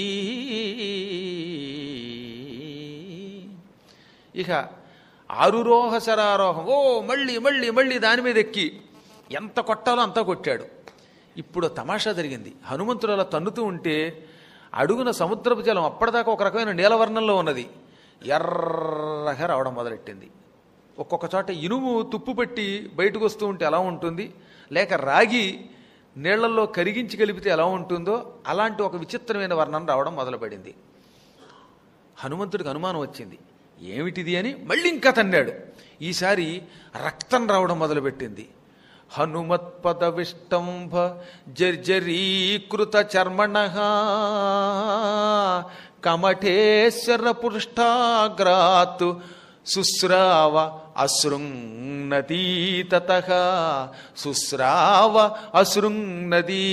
ఇక ఆరురోహ శరారోహం ఓ మళ్ళీ మళ్ళీ మళ్ళీ దాని మీద ఎక్కి ఎంత కొట్టాలో అంతా కొట్టాడు ఇప్పుడు తమాషా జరిగింది హనుమంతుడు అలా తన్నుతూ ఉంటే అడుగున సముద్రపు జలం అప్పటిదాకా ఒక రకమైన నీలవర్ణంలో ఉన్నది ఎర్రగా రావడం మొదలెట్టింది ఒక్కొక్క చోట ఇనుము తుప్పు పెట్టి బయటకు వస్తూ ఉంటే ఎలా ఉంటుంది లేక రాగి నీళ్లలో కరిగించి కలిపితే ఎలా ఉంటుందో అలాంటి ఒక విచిత్రమైన వర్ణం రావడం మొదలుపడింది హనుమంతుడికి అనుమానం వచ్చింది ఏమిటిది అని మళ్ళీ ఇంకా తన్నాడు ఈసారి రక్తం రావడం మొదలుపెట్టింది హనుమత్పద విష్టంభ జర్జరీకృత చర్మణ కమఠేశ్వర పుష్టాగ్రాత్ శుశ్రావ అశృంగనదీ తత శుశ్రావ అశృంగనదీ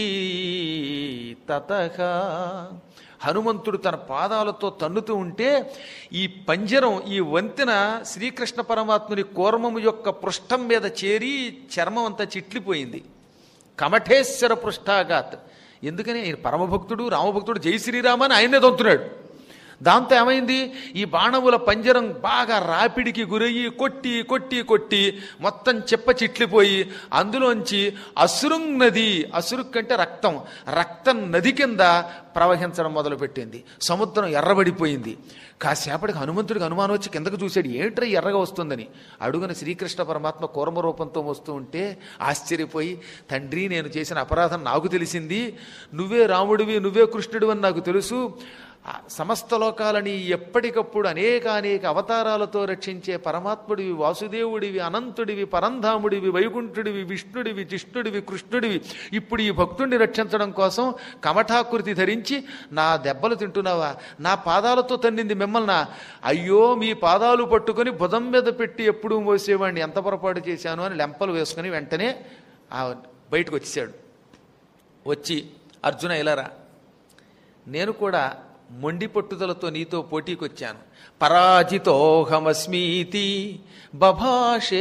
తత హనుమంతుడు తన పాదాలతో తన్నుతూ ఉంటే ఈ పంజరం ఈ వంతెన శ్రీకృష్ణ పరమాత్ముని కూర్మము యొక్క పృష్ఠం మీద చేరి చర్మం అంతా చిట్లిపోయింది కమఠేశ్వర పృష్ఠాఘాత్ ఎందుకని ఆయన పరమభక్తుడు రామభక్తుడు జై శ్రీరామ అని ఆయనే దొంతున్నాడు దాంతో ఏమైంది ఈ బాణముల పంజరం బాగా రాపిడికి గురయ్యి కొట్టి కొట్టి కొట్టి మొత్తం చెప్ప చిట్లిపోయి అందులోంచి అసురుంగ్ నది అసురుక్ అంటే రక్తం రక్తం నది కింద ప్రవహించడం మొదలుపెట్టింది సముద్రం ఎర్రబడిపోయింది కాసేపటికి హనుమంతుడికి అనుమానం వచ్చి కిందకు చూశాడు ఏంట్రా ఎర్రగా వస్తుందని అడుగున శ్రీకృష్ణ పరమాత్మ కూర్మ రూపంతో వస్తూ ఉంటే ఆశ్చర్యపోయి తండ్రి నేను చేసిన అపరాధం నాకు తెలిసింది నువ్వే రాముడివి నువ్వే కృష్ణుడివి అని నాకు తెలుసు ఆ సమస్త లోకాలని ఎప్పటికప్పుడు అనేక అనేక అవతారాలతో రక్షించే పరమాత్ముడివి వాసుదేవుడివి అనంతుడివి పరంధాముడివి వైకుంఠుడివి విష్ణుడివి జిష్ణుడివి కృష్ణుడివి ఇప్పుడు ఈ భక్తుడిని రక్షించడం కోసం కమఠాకృతి ధరించి నా దెబ్బలు తింటున్నావా నా పాదాలతో తన్నింది మిమ్మల్ని అయ్యో మీ పాదాలు పట్టుకొని భుజం మీద పెట్టి ఎప్పుడూ మోసేవాడిని ఎంత పొరపాటు చేశాను అని లెంపలు వేసుకుని వెంటనే ఆ బయటకు వచ్చేసాడు వచ్చి అర్జున ఇలారా నేను కూడా మొండి పట్టుదలతో నీతో పోటీకి వచ్చాను పరాజితోహమస్మీతి బభాషే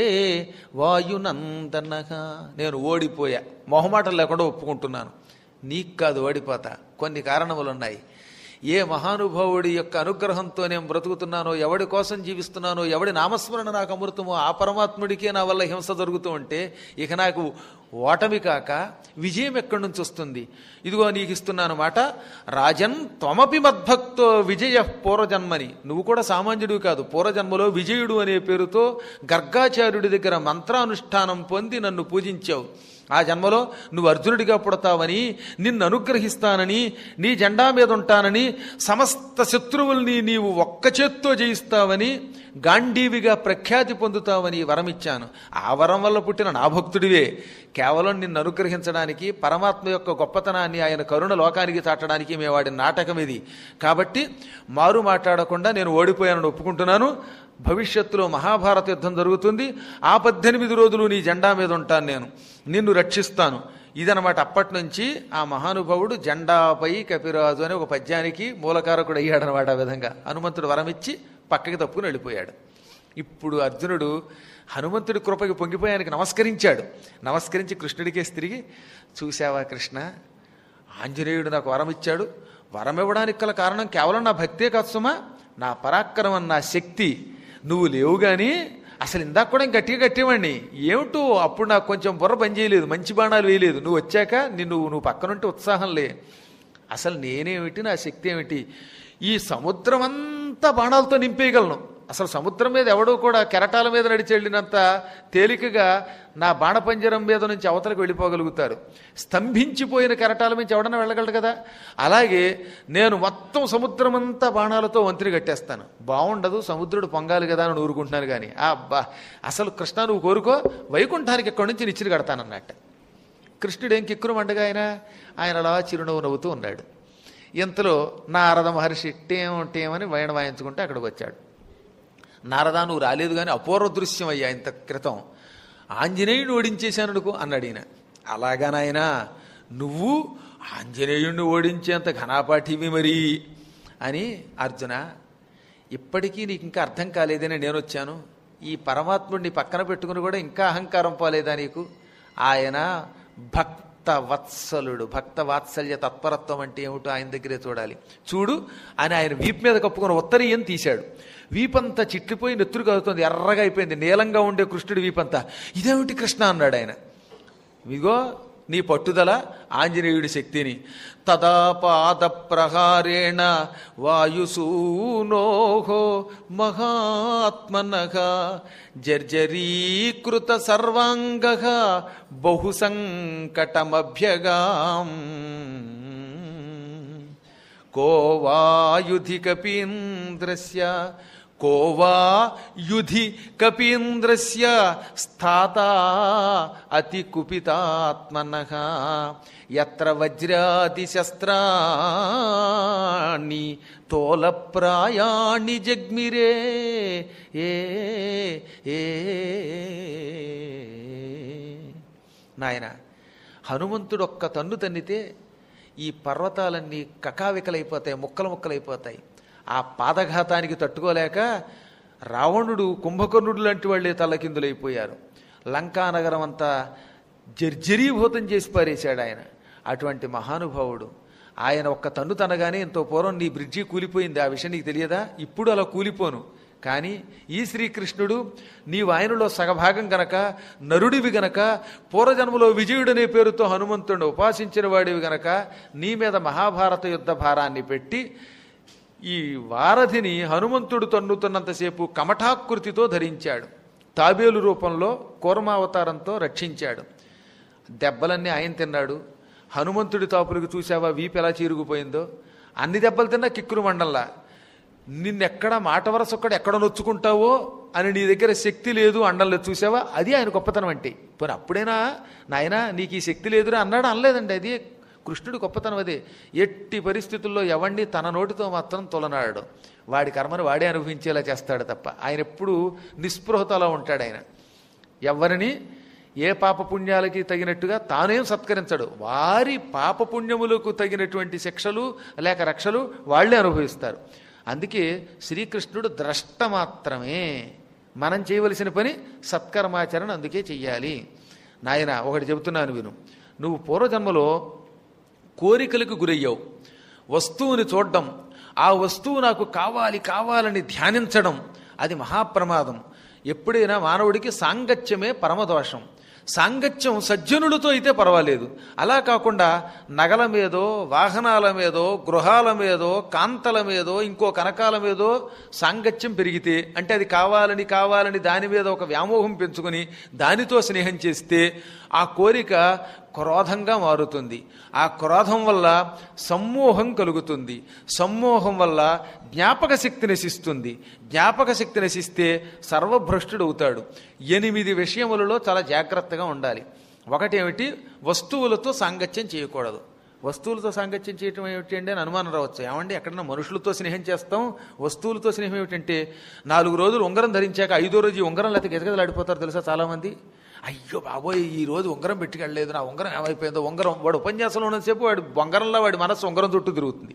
వాయునందనగా నేను ఓడిపోయా మొహమాటం లేకుండా ఒప్పుకుంటున్నాను నీకు కాదు ఓడిపోతా కొన్ని కారణములున్నాయి ఏ మహానుభావుడి యొక్క అనుగ్రహంతో నేను బ్రతుకుతున్నానో ఎవడి కోసం జీవిస్తున్నానో ఎవడి నామస్మరణ నాకు అమృతమో ఆ పరమాత్ముడికే నా వల్ల హింస జరుగుతూ ఉంటే ఇక నాకు ఓటమి కాక విజయం ఎక్కడి నుంచి వస్తుంది ఇదిగో నీకు ఇస్తున్నాను మాట రాజన్ త్వమపి మద్భక్తో విజయ పూర్వజన్మని నువ్వు కూడా సామాన్యుడివి కాదు పూర్వజన్మలో విజయుడు అనే పేరుతో గర్గాచార్యుడి దగ్గర మంత్రానుష్ఠానం పొంది నన్ను పూజించావు ఆ జన్మలో నువ్వు అర్జునుడిగా పుడతావని నిన్ను అనుగ్రహిస్తానని నీ జెండా మీద ఉంటానని సమస్త శత్రువుల్ని నీవు ఒక్క చేత్తో జయిస్తావని గాంధీవిగా ప్రఖ్యాతి పొందుతావని వరమిచ్చాను ఆ వరం వల్ల పుట్టిన నా భక్తుడివే కేవలం నిన్ను అనుగ్రహించడానికి పరమాత్మ యొక్క గొప్పతనాన్ని ఆయన కరుణ లోకానికి చాటడానికి మేము వాడిన నాటకం ఇది కాబట్టి మారు మాట్లాడకుండా నేను ఓడిపోయానని ఒప్పుకుంటున్నాను భవిష్యత్తులో మహాభారత యుద్ధం జరుగుతుంది ఆ పద్దెనిమిది రోజులు నీ జెండా మీద ఉంటాను నేను నిన్ను రక్షిస్తాను ఇదనమాట అప్పటి నుంచి ఆ మహానుభావుడు జెండాపై కపిరాజు అనే ఒక పద్యానికి మూలకారకుడు అయ్యాడనమాట ఆ విధంగా హనుమంతుడు వరమిచ్చి పక్కకి తప్పుకుని వెళ్ళిపోయాడు ఇప్పుడు అర్జునుడు హనుమంతుడి కృపకి పొంగిపోయానికి నమస్కరించాడు నమస్కరించి కృష్ణుడికేసి తిరిగి చూశావా కృష్ణ ఆంజనేయుడు నాకు వరం ఇచ్చాడు వరం ఇవ్వడానికి గల కారణం కేవలం నా భక్తే కాదు సుమా నా పరాక్రమం నా శక్తి నువ్వు లేవు కానీ అసలు ఇందాక కూడా ఇంకా గట్టిగా కట్టేవాడిని ఏమిటో అప్పుడు నాకు కొంచెం బుర్ర పని చేయలేదు మంచి బాణాలు వేయలేదు నువ్వు వచ్చాక నిన్ను నువ్వు పక్కనుంటే ఉత్సాహం లే అసలు నేనేమిటి నా శక్తి ఏమిటి ఈ సముద్రం అంతా బాణాలతో నింపేయగలను అసలు సముద్రం మీద ఎవడో కూడా కెరటాల మీద నడిచి వెళ్ళినంత తేలికగా నా బాణపంజరం మీద నుంచి అవతలకు వెళ్ళిపోగలుగుతారు స్తంభించిపోయిన కెరటాల నుంచి ఎవడన్నా వెళ్ళగలడు కదా అలాగే నేను మొత్తం సముద్రం అంతా బాణాలతో వంతిని కట్టేస్తాను బాగుండదు సముద్రుడు పొంగాలి కదా అని ఊరుకుంటున్నాను కానీ ఆ అబ్బా అసలు కృష్ణ నువ్వు కోరుకో వైకుంఠానికి ఎక్కడి నుంచి నిచ్చిన కడతానన్నట్ట కృష్ణుడు ఏం కిక్కురు మండగా ఆయన ఆయన అలా చిరునవ్వు నవ్వుతూ ఉన్నాడు ఇంతలో నారద మహర్షి టేం టేమని వైణ వాయించుకుంటే అక్కడికి వచ్చాడు నారదా నువ్వు రాలేదు కానీ అపూర్వ దృశ్యం అయ్యా ఇంత క్రితం ఆంజనేయుడు ఓడించేశాను అనుకో అన్నాడు ఈయన అలాగా నాయనా నువ్వు ఆంజనేయుడిని ఓడించేంత ఘనాపాఠివి మరి అని అర్జున ఇప్పటికీ నీకు ఇంకా అర్థం కాలేదని నేను వచ్చాను ఈ పరమాత్ముడిని పక్కన పెట్టుకుని కూడా ఇంకా అహంకారం పోలేదా నీకు ఆయన భక్త వత్సలుడు భక్త వాత్సల్య తత్పరత్వం అంటే ఏమిటో ఆయన దగ్గరే చూడాలి చూడు అని ఆయన వీపు మీద కప్పుకొని ఉత్తరీయం తీశాడు వీపంతా చిట్లిపోయి నెత్తురు కలుగుతుంది ఎర్రగా అయిపోయింది నీలంగా ఉండే కృష్ణుడి వీపంతా ఇదేమిటి కృష్ణ అన్నాడు ఆయన ఇదిగో నీ పట్టుదల ఆంజనేయుడి శక్తిని తదా పాద ప్రహారేణ వాయుసూనోహో మహాత్మనః జర్జరీకృత సర్వాంగ బహు సంకటమభ్యగాం को वा युधि कपीन्द्रस्य को वा युधि कपीन्द्रस्य स्थाता अतिकुपितात्मनः यत्र वज्रादिशस्त्राणि तोलप्रायाणि जग्मिरे ఏ ఏ నాయన హనుమంతుడు ఒక్క తన్ను తన్నితే ఈ పర్వతాలన్నీ కకావికలైపోతాయి ముక్కలు ముక్కలైపోతాయి ఆ పాదఘాతానికి తట్టుకోలేక రావణుడు కుంభకర్ణుడు లాంటి వాళ్ళే తల్లకిందులైపోయారు లంకానగరం అంతా జర్జరీభూతం చేసి పారేశాడు ఆయన అటువంటి మహానుభావుడు ఆయన ఒక్క తన్ను తనగానే ఎంతో పూర్వం నీ బ్రిడ్జి కూలిపోయింది ఆ విషయం నీకు తెలియదా ఇప్పుడు అలా కూలిపోను కానీ ఈ శ్రీకృష్ణుడు నీవు ఆయనలో సగభాగం గనక నరుడివి గనక పూర్వజన్మలో విజయుడనే పేరుతో హనుమంతుడిని ఉపాసించిన వాడివి గనక నీ మీద మహాభారత యుద్ధ భారాన్ని పెట్టి ఈ వారధిని హనుమంతుడు తన్నుతున్నంతసేపు కమఠాకృతితో ధరించాడు తాబేలు రూపంలో కూర్మావతారంతో రక్షించాడు దెబ్బలన్నీ ఆయన తిన్నాడు హనుమంతుడి తాపులకు చూసావా వీపు ఎలా చీరుకుపోయిందో అన్ని దెబ్బలు తిన్నా కిక్కురు మండల్లా నిన్నెక్కడ మాట వరస ఒక్కడ ఎక్కడ నొచ్చుకుంటావో అని నీ దగ్గర శక్తి లేదు అండలేదు చూసావా అది ఆయన గొప్పతనం అంటే పోనీ అప్పుడైనా నాయనా నీకు ఈ శక్తి లేదురా అన్నాడు అనలేదండి అది కృష్ణుడి గొప్పతనం అదే ఎట్టి పరిస్థితుల్లో ఎవణ్ణి తన నోటితో మాత్రం తొలనాడు వాడి కర్మను వాడే అనుభవించేలా చేస్తాడు తప్ప ఆయన ఎప్పుడు నిస్పృహతలో ఉంటాడు ఆయన ఎవరిని ఏ పాపపుణ్యాలకి తగినట్టుగా తానేం సత్కరించడు వారి పాపపుణ్యములకు తగినటువంటి శిక్షలు లేక రక్షలు వాళ్ళే అనుభవిస్తారు అందుకే శ్రీకృష్ణుడు ద్రష్ట మాత్రమే మనం చేయవలసిన పని సత్కర్మాచరణ అందుకే చెయ్యాలి నాయన ఒకటి చెబుతున్నాను విను నువ్వు పూర్వజన్మలో కోరికలకు గురయ్యావు వస్తువుని చూడడం ఆ వస్తువు నాకు కావాలి కావాలని ధ్యానించడం అది మహాప్రమాదం ఎప్పుడైనా మానవుడికి సాంగత్యమే పరమదోషం సాంగత్యం సజ్జనులతో అయితే పర్వాలేదు అలా కాకుండా నగల మీదో వాహనాల మీదో గృహాల మీదో కాంతల మీదో ఇంకో కనకాల మీదో సాంగత్యం పెరిగితే అంటే అది కావాలని కావాలని దాని మీద ఒక వ్యామోహం పెంచుకొని దానితో స్నేహం చేస్తే ఆ కోరిక క్రోధంగా మారుతుంది ఆ క్రోధం వల్ల సమ్మోహం కలుగుతుంది సమ్మోహం వల్ల జ్ఞాపక శక్తి నశిస్తుంది జ్ఞాపక శక్తి నశిస్తే సర్వభ్రష్టుడు అవుతాడు ఎనిమిది విషయములలో చాలా జాగ్రత్తగా ఉండాలి ఒకటేమిటి వస్తువులతో సాంగత్యం చేయకూడదు వస్తువులతో సాంగత్యం చేయటం ఏమిటి అండి అని అనుమానం రావచ్చు ఏమండి ఎక్కడన్నా మనుషులతో స్నేహం చేస్తాం వస్తువులతో స్నేహం ఏమిటంటే నాలుగు రోజులు ఉంగరం ధరించాక ఐదో రోజు ఈ ఉంగరం లేకపోతే గెజగెజలాడిపోతారు తెలుసా చాలామంది అయ్యో బాబోయ్ ఈ రోజు ఉంగరం పెట్టుకెళ్ళలేదు నా ఉంగరం ఏమైపోయిందో ఉంగరం వాడు ఉపన్యాసంలో ఉన్నసేపు వాడు ఉంగరంలో వాడి మనస్సు ఉంగరం చుట్టూ తిరుగుతుంది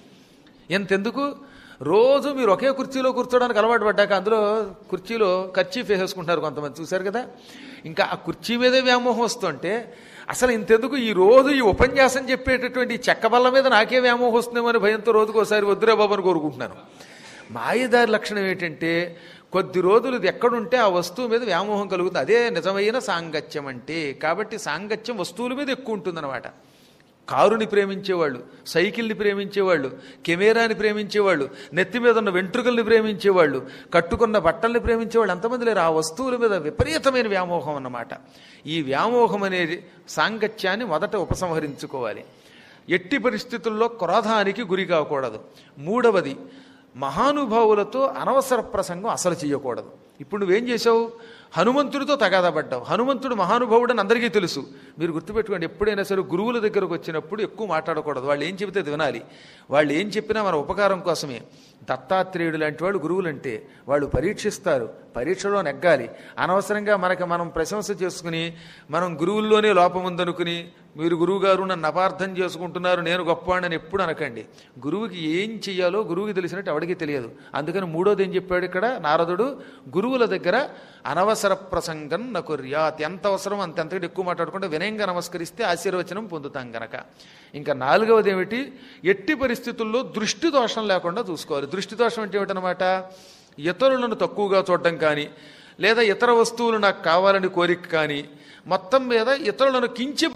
ఎంతెందుకు రోజు మీరు ఒకే కుర్చీలో కూర్చోడానికి అలవాటు పడ్డాక అందులో కుర్చీలో ఖర్చీ వేసేసుకుంటారు కొంతమంది చూశారు కదా ఇంకా ఆ కుర్చీ మీదే వ్యామోహం వస్తుంటే అసలు ఇంతెందుకు ఈ రోజు ఈ ఉపన్యాసం చెప్పేటటువంటి ఈ చెక్క బల్ల మీద నాకే వ్యామోహం వస్తుందేమో అని భయంతో రోజుకోసారి వద్దురే బాబు అని కోరుకుంటున్నాను మాయదారి లక్షణం ఏంటంటే కొద్ది రోజులు ఇది ఎక్కడుంటే ఆ వస్తువు మీద వ్యామోహం కలుగుతుంది అదే నిజమైన సాంగత్యం అంటే కాబట్టి సాంగత్యం వస్తువుల మీద ఎక్కువ ఉంటుందన్నమాట కారుని ప్రేమించేవాళ్ళు సైకిల్ని ప్రేమించేవాళ్ళు కెమెరాని ప్రేమించేవాళ్ళు నెత్తి మీద ఉన్న వెంట్రుకల్ని ప్రేమించేవాళ్ళు కట్టుకున్న బట్టల్ని ప్రేమించేవాళ్ళు ఎంతమంది లేరు ఆ వస్తువుల మీద విపరీతమైన వ్యామోహం అన్నమాట ఈ వ్యామోహం అనేది సాంగత్యాన్ని మొదట ఉపసంహరించుకోవాలి ఎట్టి పరిస్థితుల్లో క్రోధానికి గురి కాకూడదు మూడవది మహానుభావులతో అనవసర ప్రసంగం అసలు చేయకూడదు ఇప్పుడు నువ్వేం చేసావు హనుమంతుడితో తగాదా పడ్డావు హనుమంతుడు మహానుభావుడు అని అందరికీ తెలుసు మీరు గుర్తుపెట్టుకోండి ఎప్పుడైనా సరే గురువుల దగ్గరకు వచ్చినప్పుడు ఎక్కువ మాట్లాడకూడదు వాళ్ళు ఏం చెబితే అది వినాలి వాళ్ళు ఏం చెప్పినా మన ఉపకారం కోసమే దత్తాత్రేయుడు లాంటి వాళ్ళు గురువులంటే వాళ్ళు పరీక్షిస్తారు పరీక్షలో నెగ్గాలి అనవసరంగా మనకి మనం ప్రశంస చేసుకుని మనం గురువుల్లోనే లోపం ఉందనుకుని మీరు గురువు గారు నన్ను అపార్థం చేసుకుంటున్నారు నేను గొప్పవాడిని ఎప్పుడు అనకండి గురువుకి ఏం చెయ్యాలో గురువుకి తెలిసినట్టు ఎవడికి తెలియదు అందుకని మూడోది ఏం చెప్పాడు ఇక్కడ నారదుడు గురువుల దగ్గర అనవసర ప్రసంగం నకుర్యాత్ ఎంత అవసరం అంత ఎంతకంటే ఎక్కువ మాట్లాడకుండా వినయంగా నమస్కరిస్తే ఆశీర్వచనం పొందుతాం గనక ఇంకా నాలుగవది ఏమిటి ఎట్టి పరిస్థితుల్లో దృష్టి దోషం లేకుండా చూసుకోవాలి దృష్టి దోషం అంటే ఏమిటనమాట ఇతరులను తక్కువగా చూడడం కానీ లేదా ఇతర వస్తువులు నాకు కావాలని కోరిక కానీ మొత్తం మీద ఇతరులను కించి